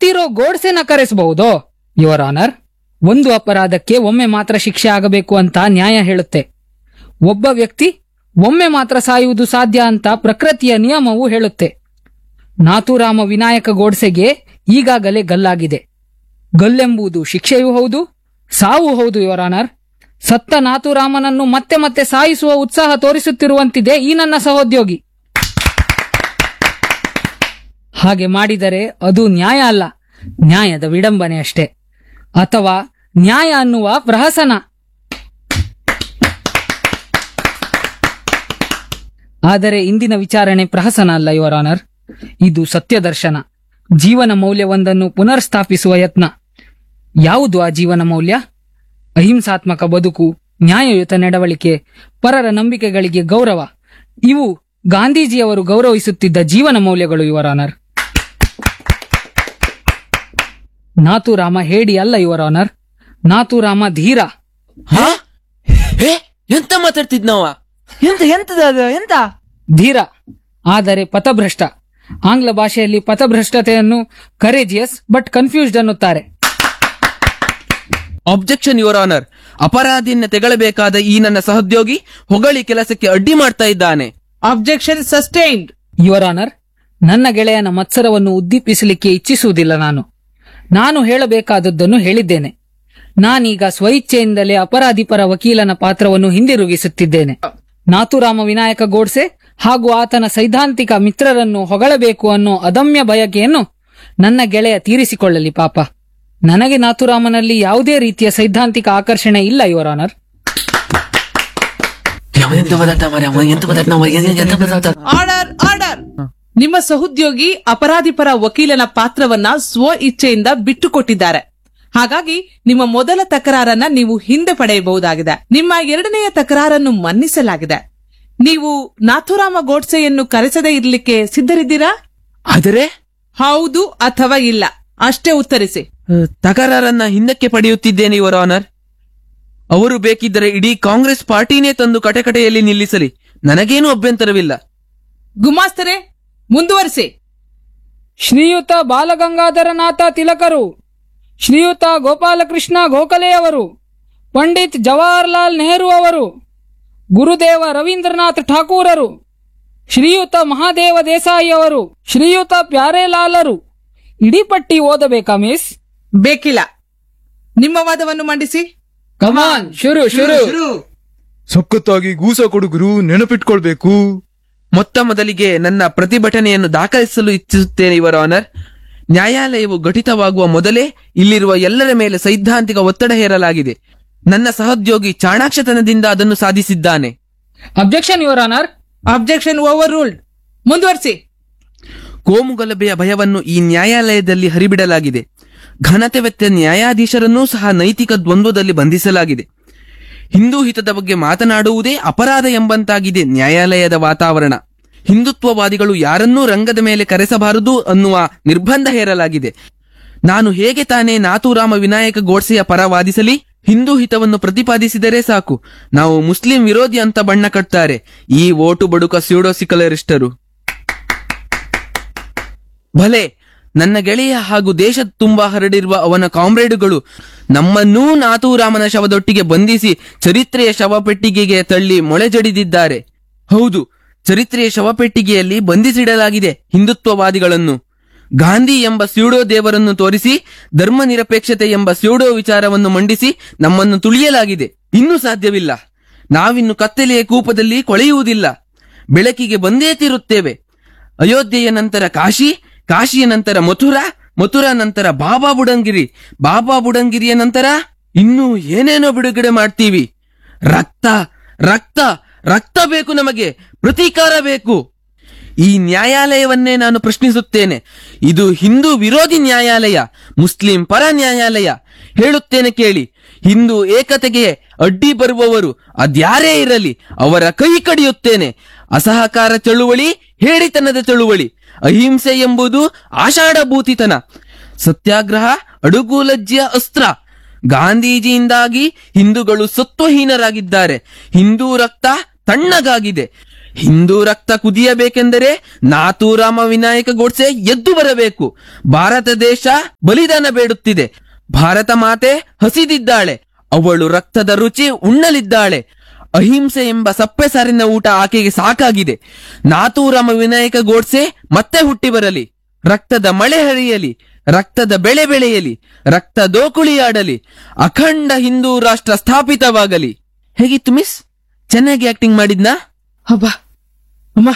ಸತ್ತಿರೋ ಗೋಡ್ಸೆನ ಕರೆಸಬಹುದೋ your honour ಒಂದು ಅಪರಾಧಕ್ಕೆ ಒಮ್ಮೆ ಮಾತ್ರ ಶಿಕ್ಷೆ ಆಗಬೇಕು ಅಂತ ನ್ಯಾಯ ಹೇಳುತ್ತೆ ಒಬ್ಬ ವ್ಯಕ್ತಿ ಒಮ್ಮೆ ಮಾತ್ರ ಸಾಯುವುದು ಸಾಧ್ಯ ಅಂತ ಪ್ರಕೃತಿಯ ನಿಯಮವು ಹೇಳುತ್ತೆ ನಾಥೂರಾಮ ವಿನಾಯಕ ಗೋಡ್ಸೆಗೆ ಈಗಾಗಲೇ ಗಲ್ಲಾಗಿದೆ ಗಲ್ಲೆಂಬುದು ಶಿಕ್ಷೆಯೂ ಹೌದು ಸಾವು ಹೌದು ಯುವರ್ ಆನರ್ ಸತ್ತ ನಾಥೂರಾಮನನ್ನು ಮತ್ತೆ ಮತ್ತೆ ಸಾಯಿಸುವ ಉತ್ಸಾಹ ತೋರಿಸುತ್ತಿರುವಂತಿದೆ ಈ ನನ್ನ ಸಹೋದ್ಯೋಗಿ ಹಾಗೆ ಮಾಡಿದರೆ ಅದು ನ್ಯಾಯ ಅಲ್ಲ ನ್ಯಾಯದ ವಿಡಂಬನೆ ಅಷ್ಟೇ ಅಥವಾ ನ್ಯಾಯ ಅನ್ನುವ ಪ್ರಹಸನ ಆದರೆ ಇಂದಿನ ವಿಚಾರಣೆ ಪ್ರಹಸನ ಅಲ್ಲ ಯುವರ್ ಆನರ್ ಇದು ಸತ್ಯದರ್ಶನ ಜೀವನ ಮೌಲ್ಯವೊಂದನ್ನು ಪುನರ್ಸ್ಥಾಪಿಸುವ ಯತ್ನ ಯಾವುದು ಆ ಜೀವನ ಮೌಲ್ಯ ಅಹಿಂಸಾತ್ಮಕ ಬದುಕು ನ್ಯಾಯಯುತ ನಡವಳಿಕೆ ಪರರ ನಂಬಿಕೆಗಳಿಗೆ ಗೌರವ ಇವು ಗಾಂಧೀಜಿಯವರು ಗೌರವಿಸುತ್ತಿದ್ದ ಜೀವನ ಮೌಲ್ಯಗಳು ಯುವರ್ ಆನರ್ ನಾಥೂರಾಮ ಹೇಡಿ ಅಲ್ಲ ಯುವರ್ ಆನರ್ ನಾಥೂರಾಮ ಧೀರ ಹಾ ಹೇ ಎಂತ ಮಾತಾಡ್ತಿದ್ನವ ಎಂತ ಎಂತದ ಅದು ಎಂತ ಧೀರ ಆದರೆ ಪಥಭ್ರಷ್ಟ ಆಂಗ್ಲ ಭಾಷೆಯಲ್ಲಿ ಪಥಭ್ರಷ್ಟತೆಯನ್ನು ಕರೇಜಿಯಸ್ ಬಟ್ ಕನ್ಫ್ಯೂಸ್ಡ್ ಅನ್ನುತ್ತಾರೆ ಅಬ್ಜೆಕ್ಷನ್ ಯುವರ್ ಆನರ್ ಅಪರಾಧಿಯನ್ನ ತೆಗಳಬೇಕಾದ ಈ ನನ್ನ ಸಹೋದ್ಯೋಗಿ ಹೊಗಳಿ ಕೆಲಸಕ್ಕೆ ಅಡ್ಡಿ ಮಾಡ್ತಾ ಇದ್ದಾನೆ ಅಬ್ಜೆಕ್ಷನ್ ಸಸ್ಟೈನ್ಡ್ ಯುವರ್ ಆನರ್ ನನ್ನ ಗೆಳೆಯನ ಮತ್ಸರವನ್ನು ಉದ್ದೀಪಿಸಲಿಕ್ಕೆ ಇಚ್ಛಿಸುವುದಿಲ್ಲ ನಾನು ನಾನು ಹೇಳಬೇಕಾದದ್ದನ್ನು ಹೇಳಿದ್ದೇನೆ ನಾನೀಗ ಸ್ವಇಚ್ಛೆಯಿಂದಲೇ ಅಪರಾಧಿ ಪರ ವಕೀಲನ ಪಾತ್ರವನ್ನು ಹಿಂದಿರುಗಿಸುತ್ತಿದ್ದೇನೆ ನಾಥುರಾಮ ವಿನಾಯಕ ಗೋಡ್ಸೆ ಹಾಗೂ ಆತನ ಸೈದ್ಧಾಂತಿಕ ಮಿತ್ರರನ್ನು ಹೊಗಳಬೇಕು ಅನ್ನೋ ಅದಮ್ಯ ಬಯಕೆಯನ್ನು ನನ್ನ ಗೆಳೆಯ ತೀರಿಸಿಕೊಳ್ಳಲಿ ಪಾಪ ನನಗೆ ನಾಥುರಾಮನಲ್ಲಿ ಯಾವುದೇ ರೀತಿಯ ಸೈದ್ಧಾಂತಿಕ ಆಕರ್ಷಣೆ ಇಲ್ಲ ಯುವರ್ ಆನರ್ ಆರ್ಡರ್ ಆರ್ಡರ್ ನಿಮ್ಮ ಸಹೋದ್ಯೋಗಿ ಅಪರಾಧಿ ಪರ ವಕೀಲನ ಪಾತ್ರವನ್ನ ಸ್ವ ಇಚ್ಛೆಯಿಂದ ಬಿಟ್ಟುಕೊಟ್ಟಿದ್ದಾರೆ ಹಾಗಾಗಿ ನಿಮ್ಮ ಮೊದಲ ತಕರಾರನ್ನ ನೀವು ಹಿಂದೆ ಪಡೆಯಬಹುದಾಗಿದೆ ನಿಮ್ಮ ಎರಡನೆಯ ತಕರಾರನ್ನು ಮನ್ನಿಸಲಾಗಿದೆ ನೀವು ನಾಥುರಾಮ ಗೋಡ್ಸೆಯನ್ನು ಕರೆಸದೇ ಇರ್ಲಿಕ್ಕೆ ಸಿದ್ಧರಿದ್ದೀರಾ ಆದರೆ ಹೌದು ಅಥವಾ ಇಲ್ಲ ಅಷ್ಟೇ ಉತ್ತರಿಸಿ ಅಹ್, ತಕರಾರನ್ನ ಹಿಂದಕ್ಕೆ ಪಡೆಯುತ್ತಿದ್ದೇನೆ ಯುವರ್ ಆನರ್ ಅವರು ಬೇಕಿದ್ದರೆ ಇಡೀ ಕಾಂಗ್ರೆಸ್ ಪಾರ್ಟಿನೇ ತಂದು ಕಟಕಟೆಯಲ್ಲಿ ನಿಲ್ಲಿಸಲಿ ನನಗೇನು ಅಭ್ಯಂತರವಿಲ್ಲ ಗುಮಾಸ್ತರೆ ಮುಂದುವರಿಸಿ ಶ್ರೀಯುತ ಬಾಲಗಂಗಾಧರನಾಥ ತಿಲಕರು ಶ್ರೀಯುತ ಗೋಪಾಲಕೃಷ್ಣ ಗೋಖಲೆಯವರು ಪಂಡಿತ್ ಜವಾಹರ್ಲಾಲ್ ನೆಹರು ಅವರು ಗುರುದೇವ ರವೀಂದ್ರನಾಥ್ ಠಾಕೂರರು ಶ್ರೀಯುತ ಮಹಾದೇವ ದೇಸಾಯಿ ಅವರು ಶ್ರೀಯುತ ಪ್ಯಾರೇಲಾಲರು ಇಡೀ ಪಟ್ಟಿ ಓದಬೇಕಾ ಮಿಸ್ ಬೇಕಿಲ್ಲ ನಿಮ್ಮ ವಾದವನ್ನು ಮಂಡಿಸಿ ಕಮಾನ್ ಶುರು ಶುರು ಸಖತ್ತಾಗಿ ಗೂಸ ಕೊಡುಗರು ನೆನಪಿಟ್ಕೊಳ್ಬೇಕು ಮೊತ್ತ ಮೊದಲಿಗೆ ನನ್ನ ಪ್ರತಿಭಟನೆಯನ್ನು ದಾಖಲಿಸಲು ಇಚ್ಛಿಸುತ್ತೇನೆ ಇವರ ಆನರ್ ನ್ಯಾಯಾಲಯವು ಘಟಿತವಾಗುವ ಮೊದಲೇ ಇಲ್ಲಿರುವ ಎಲ್ಲರ ಮೇಲೆ ಸೈದ್ಧಾಂತಿಕ ಒತ್ತಡ ಹೇರಲಾಗಿದೆ ನನ್ನ ಸಹೋದ್ಯೋಗಿ ಚಾಣಾಕ್ಷತನದಿಂದ ಅದನ್ನು ಸಾಧಿಸಿದ್ದಾನೆ objection your honour objection overruled ಮುಂದುವರಿಸಿ ಕೋಮುಗಲಭೆಯ ಭಯವನ್ನು ಈ ನ್ಯಾಯಾಲಯದಲ್ಲಿ ಹರಿಬಿಡಲಾಗಿದೆ ಘನತೆವೆತ್ತ ನ್ಯಾಯಾಧೀಶರನ್ನೂ ಸಹ ನೈತಿಕ ದ್ವಂದ್ವದಲ್ಲಿ ಬಂಧಿಸಲಾಗಿದೆ ಹಿಂದೂ ಹಿತದ ಬಗ್ಗೆ ಮಾತನಾಡುವುದೇ ಅಪರಾಧ ಎಂಬಂತಾಗಿದೆ ನ್ಯಾಯಾಲಯದ ವಾತಾವರಣ ಹಿಂದುತ್ವವಾದಿಗಳು ಯಾರನ್ನೂ ರಂಗದ ಮೇಲೆ ಕರೆಸಬಾರದು ಅನ್ನುವ ನಿರ್ಬಂಧ ಹೇರಲಾಗಿದೆ ನಾನು ಹೇಗೆ ತಾನೇ ನಾಥೂರಾಮ ವಿನಾಯಕ ಗೋಡ್ಸೆಯ ಪರ ವಾದಿಸಲಿ ಹಿಂದೂ ಹಿತವನ್ನು ಪ್ರತಿಪಾದಿಸಿದರೆ ಸಾಕು ನಾವು ಮುಸ್ಲಿಂ ವಿರೋಧಿ ಅಂತ ಬಣ್ಣ ಕಟ್ತಾರೆ ಈ ಓಟು ಬಡುಕ ಸ್ಯೂಡೋ ಸಿಕಲರಿಸ್ಟರು ಭಲೆ ನನ್ನ ಗೆಳೆಯ ಹಾಗೂ ದೇಶದ ತುಂಬಾ ಹರಡಿರುವ ಅವನ ಕಾಮ್ರೇಡುಗಳು ನಮ್ಮನ್ನೂ ನಾಥೂರಾಮನ ಶವದೊಟ್ಟಿಗೆ ಬಂಧಿಸಿ ಚರಿತ್ರೆಯ ಶವಪೆಟ್ಟಿಗೆಗೆ ತಳ್ಳಿ ಮೊಳೆಜಡಿದಿದ್ದಾರೆ ಹೌದು ಚರಿತ್ರೆಯ ಶವಪೆಟ್ಟಿಗೆಯಲ್ಲಿ ಬಂಧಿಸಿಡಲಾಗಿದೆ ಹಿಂದುತ್ವವಾದಿಗಳನ್ನು ಗಾಂಧಿ ಎಂಬ ಸ್ಯೂಡೋ ದೇವರನ್ನು ತೋರಿಸಿ ಧರ್ಮ ನಿರಪೇಕ್ಷತೆ ಎಂಬ ಸ್ಯೂಡೋ ವಿಚಾರವನ್ನು ಮಂಡಿಸಿ ನಮ್ಮನ್ನು ತುಳಿಯಲಾಗಿದೆ ಇನ್ನೂ ಸಾಧ್ಯವಿಲ್ಲ ನಾವಿನ್ನು ಕತ್ತಲೆಯ ಕೂಪದಲ್ಲಿ ಕೊಳೆಯುವುದಿಲ್ಲ ಬೆಳಕಿಗೆ ಬಂದೇ ತೀರುತ್ತೇವೆ ಅಯೋಧ್ಯೆಯ ನಂತರ ಕಾಶಿ ಕಾಶಿಯ ನಂತರ ಮಥುರಾ ಮಥುರಾ ನಂತರ ಬಾಬಾ ಬುಡಂಗಿರಿ ಬಾಬಾ ಬುಡಂಗಿರಿಯ ನಂತರ ಇನ್ನೂ ಏನೇನೋ ಬಿಡುಗಡೆ ಮಾಡ್ತೀವಿ ರಕ್ತ ರಕ್ತ ರಕ್ತ ಬೇಕು ನಮಗೆ ಪ್ರತೀಕಾರ ಬೇಕು ಈ ನ್ಯಾಯಾಲಯವನ್ನೇ ನಾನು ಪ್ರಶ್ನಿಸುತ್ತೇನೆ ಇದು ಹಿಂದೂ ವಿರೋಧಿ ನ್ಯಾಯಾಲಯ ಮುಸ್ಲಿಂ ಪರ ನ್ಯಾಯಾಲಯ ಹೇಳುತ್ತೇನೆ ಕೇಳಿ ಹಿಂದೂ ಏಕತೆಗೆ ಅಡ್ಡಿ ಬರುವವರು ಅದ್ಯಾರೇ ಇರಲಿ ಅವರ ಕೈ ಕಡಿಯುತ್ತೇನೆ ಅಸಹಕಾರ ಚಳುವಳಿ ಹೇಡಿತನದ ಚಳುವಳಿ ಅಹಿಂಸೆ ಎಂಬುದು ಆಷಾಢಭೂತಿತನ ಸತ್ಯಾಗ್ರಹ ಅಡುಗೂಲಜ್ಜಿಯ ಅಸ್ತ್ರ ಗಾಂಧೀಜಿಯಿಂದಾಗಿ ಹಿಂದೂಗಳು ಸತ್ವಹೀನರಾಗಿದ್ದಾರೆ ಹಿಂದೂ ರಕ್ತ ತಣ್ಣಗಾಗಿದೆ ಹಿಂದೂ ರಕ್ತ ಕುದಿಯಬೇಕೆಂದರೆ ನಾಥೂರಾಮ ವಿನಾಯಕ ಗೋಡ್ಸೆ ಎದ್ದು ಬರಬೇಕು ಭಾರತ ದೇಶ ಬಲಿದಾನ ಬೇಡುತ್ತಿದೆ ಭಾರತ ಮಾತೆ ಹಸಿದಿದ್ದಾಳೆ ಅವಳು ರಕ್ತದ ರುಚಿ ಉಣ್ಣಲಿದ್ದಾಳೆ ಅಹಿಂಸೆ ಎಂಬ ಸಪ್ಪೆ ಸಾರಿನ ಊಟ ಆಕೆಗೆ ಸಾಕಾಗಿದೆ ನಾಥೂರಾಮ ವಿನಾಯಕ ಗೋಡ್ಸೆ ಮತ್ತೆ ಹುಟ್ಟಿ ಬರಲಿ ರಕ್ತದ ಮಳೆ ಹರಿಯಲಿ ರಕ್ತದ ಬೆಳೆ ಬೆಳೆಯಲಿ ರಕ್ತ ದೋಕುಳಿಯಾಡಲಿ ಅಖಂಡ ಹಿಂದೂ ರಾಷ್ಟ್ರ ಸ್ಥಾಪಿತವಾಗಲಿ ಹೇಗಿತ್ತು ಮಿಸ್ ಚೆನ್ನಾಗಿ ಆಕ್ಟಿಂಗ್ ಮಾಡಿದ್ನಾ ಹಬ್ಬ ಅಮ್ಮ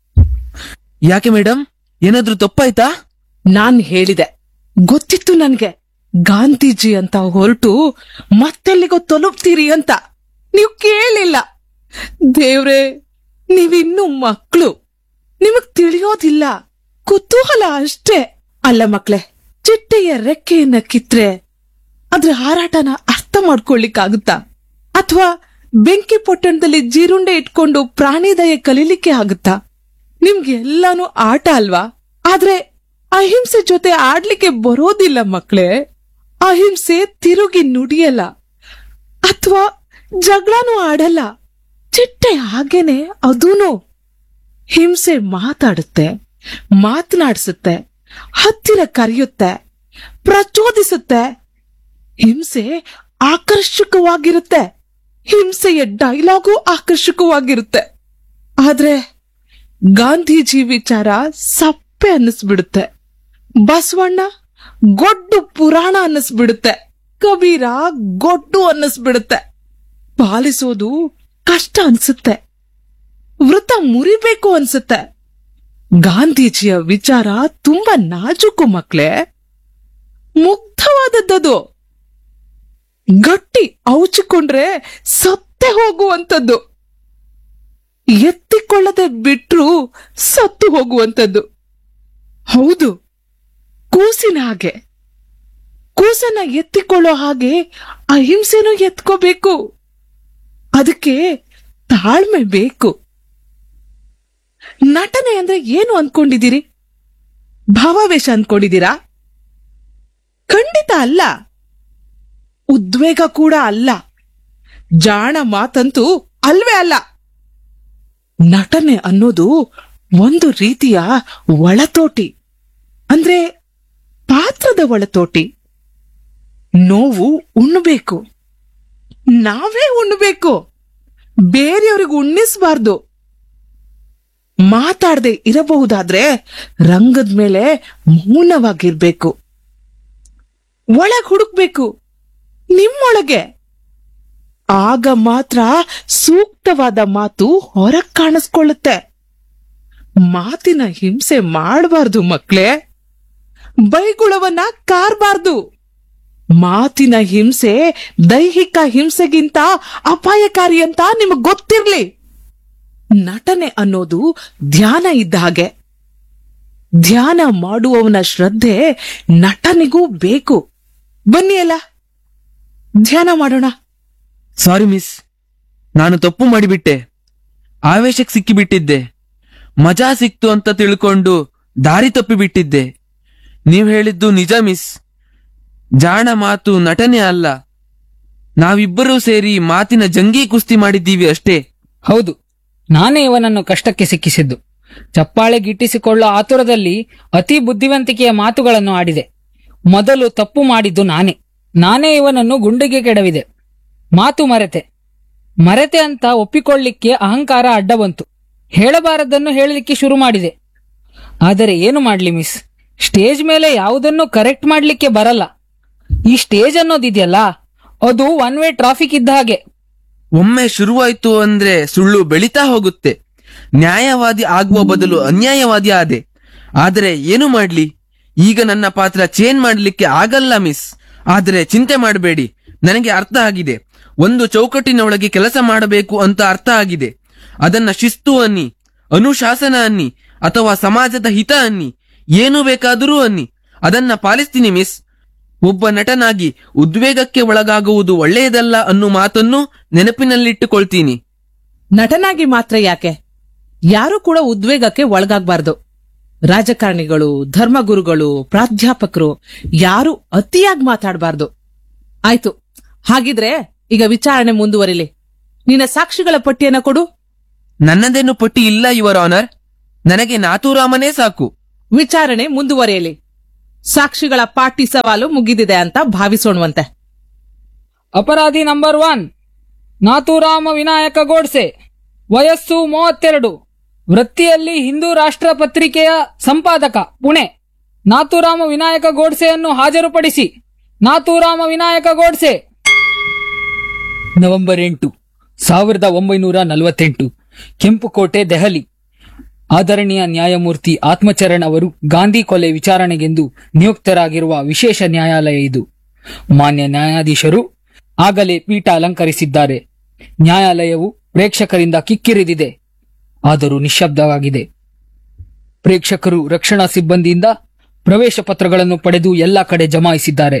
ಯಾಕೆ ಮೇಡಮ್ ಏನಾದ್ರೂ ತಪ್ಪಾಯ್ತಾ ನಾನ್ ಹೇಳಿದೆ ಗೊತ್ತಿತ್ತು ನನ್ಗೆ ಗಾಂಧೀಜಿ ಅಂತ ಹೊರಟು ಮತ್ತೆಲ್ಲಿಗೋ ತಲುಪ್ತೀರಿ ಅಂತ ನೀವು ಕೇಳಿಲ್ಲ ದೇವ್ರೆ ನೀವಿನ್ನು ಮಕ್ಳು ನಿಮಗ್ ತಿಳಿಯೋದಿಲ್ಲ ಕುತೂಹಲ ಅಷ್ಟೇ ಅಲ್ಲ ಮಕ್ಳೆ ಚಿಟ್ಟೆಯ ರೆಕ್ಕೆಯನ್ನ ಕಿತ್ರೆ ಅದ್ರ ಹಾರಾಟನ ಅರ್ಥ ಮಾಡ್ಕೊಳ್ಳಿಕ್ಕಾಗುತ್ತಾ ಅಥವಾ ಬೆಂಕಿ ಪೊಟ್ಟಣದಲ್ಲಿ ಜೀರುಂಡೆ ಇಟ್ಕೊಂಡು ಪ್ರಾಣಿದಯ ಕಲೀಲಿಕ್ಕೆ ಆಗುತ್ತಾ ನಿಮ್ಗೆ ಎಲ್ಲಾನು ಆಟ ಅಲ್ವಾ ಆದ್ರೆ ಅಹಿಂಸೆ ಜೊತೆ ಆಡ್ಲಿಕ್ಕೆ ಬರೋದಿಲ್ಲ ಮಕ್ಳೇ ಅಹಿಂಸೆ ತಿರುಗಿ ನುಡಿಯಲ್ಲ ಅಥವಾ ಜಗಳನೂ ಆಡಲ್ಲ ಚಿಟ್ಟೆ ಹಾಗೇನೆ ಅದೂನು ಹಿಂಸೆ ಮಾತಾಡುತ್ತೆ ಮಾತನಾಡಿಸುತ್ತೆ ಹತ್ತಿರ ಕರೆಯುತ್ತೆ ಪ್ರಚೋದಿಸುತ್ತೆ ಹಿಂಸೆ ಆಕರ್ಷಕವಾಗಿರುತ್ತೆ ಹಿಂಸೆಯ ಡೈಲಾಗು ಆಕರ್ಷಕವಾಗಿರುತ್ತೆ ಆದ್ರೆ ಗಾಂಧೀಜಿ ವಿಚಾರ ಸಪ್ಪೆ ಅನ್ನಿಸ್ಬಿಡುತ್ತೆ ಬಸವಣ್ಣ ಗೊಡ್ಡು ಪುರಾಣ ಅನ್ನಿಸ್ಬಿಡುತ್ತೆ ಕಬೀರ ಗೊಡ್ಡು ಅನ್ನಿಸ್ಬಿಡುತ್ತೆ ಪಾಲಿಸೋದು ಕಷ್ಟ ಅನ್ಸುತ್ತೆ ವೃತ ಮುರಿಬೇಕು ಅನ್ಸುತ್ತೆ ಗಾಂಧೀಜಿಯ ವಿಚಾರ ತುಂಬಾ ನಾಜೂಕು ಮಕ್ಳೇ ಮುಗ್ಧವಾದದ್ದದು ಗಟ್ಟಿ ಔಚಿಕೊಂಡ್ರೆ ಸತ್ತೆ ಹೋಗುವಂಥದ್ದು ಎತ್ತಿಕೊಳ್ಳದೆ ಬಿಟ್ರು ಸತ್ತು ಹೋಗುವಂಥದ್ದು ಹೌದು ಕೂಸಿನ ಹಾಗೆ ಕೂಸನ್ನ ಎತ್ತಿಕೊಳ್ಳೋ ಹಾಗೆ ಅಹಿಂಸೆನೂ ಎತ್ಕೋಬೇಕು ಅದಕ್ಕೆ ತಾಳ್ಮೆ ಬೇಕು ನಟನೆ ಅಂದ್ರೆ ಏನು ಅನ್ಕೊಂಡಿದ್ದೀರಿ ಭಾವಾವೇಶ ಅನ್ಕೊಂಡಿದ್ದೀರಾ ಖಂಡಿತ ಅಲ್ಲ ಉದ್ವೇಗ ಕೂಡ ಅಲ್ಲ ಜಾಣ ಮಾತಂತೂ ಅಲ್ವೇ ಅಲ್ಲ ನಟನೆ ಅನ್ನೋದು ಒಂದು ರೀತಿಯ ಒಳತೋಟಿ ಅಂದ್ರೆ ಪಾತ್ರದ ಒಳತೋಟಿ ನೋವು ಉಣ್ಣಬೇಕು ನಾವೇ ಉಣ್ಣಬೇಕು ಬೇರೆಯವ್ರಿಗೆ ಉಣ್ಣಿಸ್ಬಾರ್ದು ಮಾತಾಡದೆ ಇರಬಹುದಾದ್ರೆ ರಂಗದ ಮೇಲೆ ಮೌನವಾಗಿರ್ಬೇಕು ಒಳಗ್ ಹುಡುಕ್ಬೇಕು ನಿಮ್ಮೊಳಗೆ ಆಗ ಮಾತ್ರ ಸೂಕ್ತವಾದ ಮಾತು ಹೊರಗ್ ಕಾಣಿಸ್ಕೊಳ್ಳುತ್ತೆ ಮಾತಿನ ಹಿಂಸೆ ಮಾಡಬಾರ್ದು ಮಕ್ಳೇ ಬೈಗುಳವನ್ನ ಕಾರ್ಬಾರ್ದು ಮಾತಿನ ಹಿಂಸೆ ದೈಹಿಕ ಹಿಂಸೆಗಿಂತ ಅಪಾಯಕಾರಿ ಅಂತ ನಿಮಗ್ ಗೊತ್ತಿರ್ಲಿ ನಟನೆ ಅನ್ನೋದು ಧ್ಯಾನ ಇದ್ದ ಹಾಗೆ ಧ್ಯಾನ ಮಾಡುವವನ ಶ್ರದ್ಧೆ ನಟನಿಗೂ ಬೇಕು ಬನ್ನಿ ಅಲ್ಲ ಧ್ಯಾನ ಮಾಡೋಣ ಸಾರಿ ಮಿಸ್ ನಾನು ತಪ್ಪು ಮಾಡಿಬಿಟ್ಟೆ ಆವೇಶಕ್ಕೆ ಸಿಕ್ಕಿಬಿಟ್ಟಿದ್ದೆ ಮಜಾ ಸಿಕ್ತು ಅಂತ ತಿಳ್ಕೊಂಡು ದಾರಿ ತಪ್ಪಿಬಿಟ್ಟಿದ್ದೆ ನೀವ್ ಹೇಳಿದ್ದು ನಿಜ ಮಿಸ್ ಜಾಣ ಮಾತು ನಟನೆ ಅಲ್ಲ ನಾವಿಬ್ಬರೂ ಸೇರಿ ಮಾತಿನ ಜಂಗೀ ಕುಸ್ತಿ ಮಾಡಿದ್ದೀವಿ ಅಷ್ಟೇ ಹೌದು ನಾನೇ ಇವನನ್ನು ಕಷ್ಟಕ್ಕೆ ಸಿಕ್ಕಿಸಿದ್ದು ಚಪ್ಪಾಳೆ ಗಿಟ್ಟಿಸಿಕೊಳ್ಳೋ ಆತುರದಲ್ಲಿ ಅತಿ ಬುದ್ಧಿವಂತಿಕೆಯ ಮಾತುಗಳನ್ನು ಆಡಿದೆ ಮೊದಲು ತಪ್ಪು ಮಾಡಿದ್ದು ನಾನೇ ನಾನೇ ಇವನನ್ನು ಗುಂಡಿಗೆ ಕೆಡವಿದೆ ಮಾತು ಮರೆತೆ ಮರೆತೆ ಅಂತ ಒಪ್ಪಿಕೊಳ್ಳಿಕ್ಕೆ ಅಹಂಕಾರ ಅಡ್ಡ ಬಂತು ಹೇಳಬಾರದನ್ನು ಹೇಳಲಿಕ್ಕೆ ಶುರು ಮಾಡಿದೆ ಆದರೆ ಏನು ಮಾಡ್ಲಿ ಮಿಸ್ ಸ್ಟೇಜ್ ಮೇಲೆ ಯಾವುದನ್ನು ಕರೆಕ್ಟ್ ಮಾಡ್ಲಿಕ್ಕೆ ಬರಲ್ಲ ಈ ಸ್ಟೇಜ್ ಅನ್ನೋದಿದೆಯಲ್ಲ ಅದು ಒನ್ ವೇ ಟ್ರಾಫಿಕ್ ಇದ್ದ ಹಾಗೆ ಒಮ್ಮೆ ಶುರುವಾಯ್ತು ಅಂದ್ರೆ ಸುಳ್ಳು ಬೆಳೀತಾ ಹೋಗುತ್ತೆ ನ್ಯಾಯವಾದಿ ಆಗುವ ಬದಲು ಅನ್ಯಾಯವಾದಿ ಆದೆ ಆದರೆ ಏನು ಮಾಡ್ಲಿ ಈಗ ನನ್ನ ಪಾತ್ರ ಚೇಂಜ್ ಮಾಡ್ಲಿಕ್ಕೆ ಆಗಲ್ಲ ಮಿಸ್ ಆದರೆ ಚಿಂತೆ ಮಾಡಬೇಡಿ ನನಗೆ ಅರ್ಥ ಆಗಿದೆ ಒಂದು ಚೌಕಟ್ಟಿನೊಳಗೆ ಕೆಲಸ ಮಾಡಬೇಕು ಅಂತ ಅರ್ಥ ಆಗಿದೆ ಅದನ್ನ ಶಿಸ್ತು ಅನ್ನಿ ಅನುಶಾಸನ ಅನ್ನಿ ಅಥವಾ ಸಮಾಜದ ಹಿತ ಅನ್ನಿ ಏನು ಬೇಕಾದರೂ ಅನ್ನಿ ಅದನ್ನ ಪಾಲಿಸ್ತೀನಿ ಮಿಸ್ ಒಬ್ಬ ನಟನಾಗಿ ಉದ್ವೇಗಕ್ಕೆ ಒಳಗಾಗುವುದು ಒಳ್ಳೆಯದಲ್ಲ ಅನ್ನೋ ಮಾತನ್ನು ನೆನಪಿನಲ್ಲಿಟ್ಟುಕೊಳ್ತೀನಿ ನಟನಾಗಿ ಮಾತ್ರ ಯಾಕೆ ಯಾರು ಕೂಡ ಉದ್ವೇಗಕ್ಕೆ ಒಳಗಾಗಬಾರ್ದು ರಾಜಕಾರಣಿಗಳು ಧರ್ಮಗುರುಗಳು ಪ್ರಾಧ್ಯಾಪಕರು ಯಾರು ಅತಿಯಾಗಿ ಮಾತಾಡಬಾರ್ದು ಆಯ್ತು ಹಾಗಿದ್ರೆ ಈಗ ವಿಚಾರಣೆ ಮುಂದುವರಿಲಿ ನಿನ್ನ ಸಾಕ್ಷಿಗಳ ಪಟ್ಟಿಯನ್ನ ಕೊಡು ನನ್ನದೇನು ಪಟ್ಟಿ ಇಲ್ಲ ಯುವರ್ ಆನರ್ ನನಗೆ ನಾಥೂರಾಮನೇ ಸಾಕು ವಿಚಾರಣೆ ಮುಂದುವರಿಯಲಿ ಸಾಕ್ಷಿಗಳ ಪಾಟಿ ಸವಾಲು ಮುಗಿದಿದೆ ಅಂತ ಭಾವಿಸೋಣವಂತೆ ಅಪರಾಧಿ ನಂಬರ್ ಒನ್ ನಾಥೂರಾಮ ವಿನಾಯಕ ಗೋಡ್ಸೆ ವಯಸ್ಸು ಮೂವತ್ತೆರಡು ವೃತ್ತಿಯಲ್ಲಿ ಹಿಂದೂ ರಾಷ್ಟ್ರ ಪತ್ರಿಕೆಯ ಸಂಪಾದಕ ಪುಣೆ ನಾಥೂರಾಮ ವಿನಾಯಕ ಗೋಡ್ಸೆಯನ್ನು ಹಾಜರುಪಡಿಸಿ ನಾಥೂರಾಮ ವಿನಾಯಕ ಗೋಡ್ಸೆ ನವೆಂಬರ್ ಎಂಟು ಸಾವಿರದ ಒಂಬೈನೂರ ನಲವತ್ತೆಂಟು ಕೆಂಪುಕೋಟೆ ದೆಹಲಿ ಆದರಣೀಯ ನ್ಯಾಯಮೂರ್ತಿ ಆತ್ಮಚರಣ್ ಅವರು ಗಾಂಧಿ ಕೊಲೆ ವಿಚಾರಣೆಗೆಂದು ನಿಯುಕ್ತರಾಗಿರುವ ವಿಶೇಷ ನ್ಯಾಯಾಲಯ ಇದು ಮಾನ್ಯ ನ್ಯಾಯಾಧೀಶರು ಆಗಲೇ ಪೀಠ ಅಲಂಕರಿಸಿದ್ದಾರೆ ನ್ಯಾಯಾಲಯವು ಪ್ರೇಕ್ಷಕರಿಂದ ಕಿಕ್ಕಿರಿದಿದೆ ಆದರೂ ನಿಶ್ಶಬ್ದವಾಗಿದೆ ಪ್ರೇಕ್ಷಕರು ರಕ್ಷಣಾ ಸಿಬ್ಬಂದಿಯಿಂದ ಪ್ರವೇಶ ಪತ್ರಗಳನ್ನು ಪಡೆದು ಎಲ್ಲ ಕಡೆ ಜಮಾಯಿಸಿದ್ದಾರೆ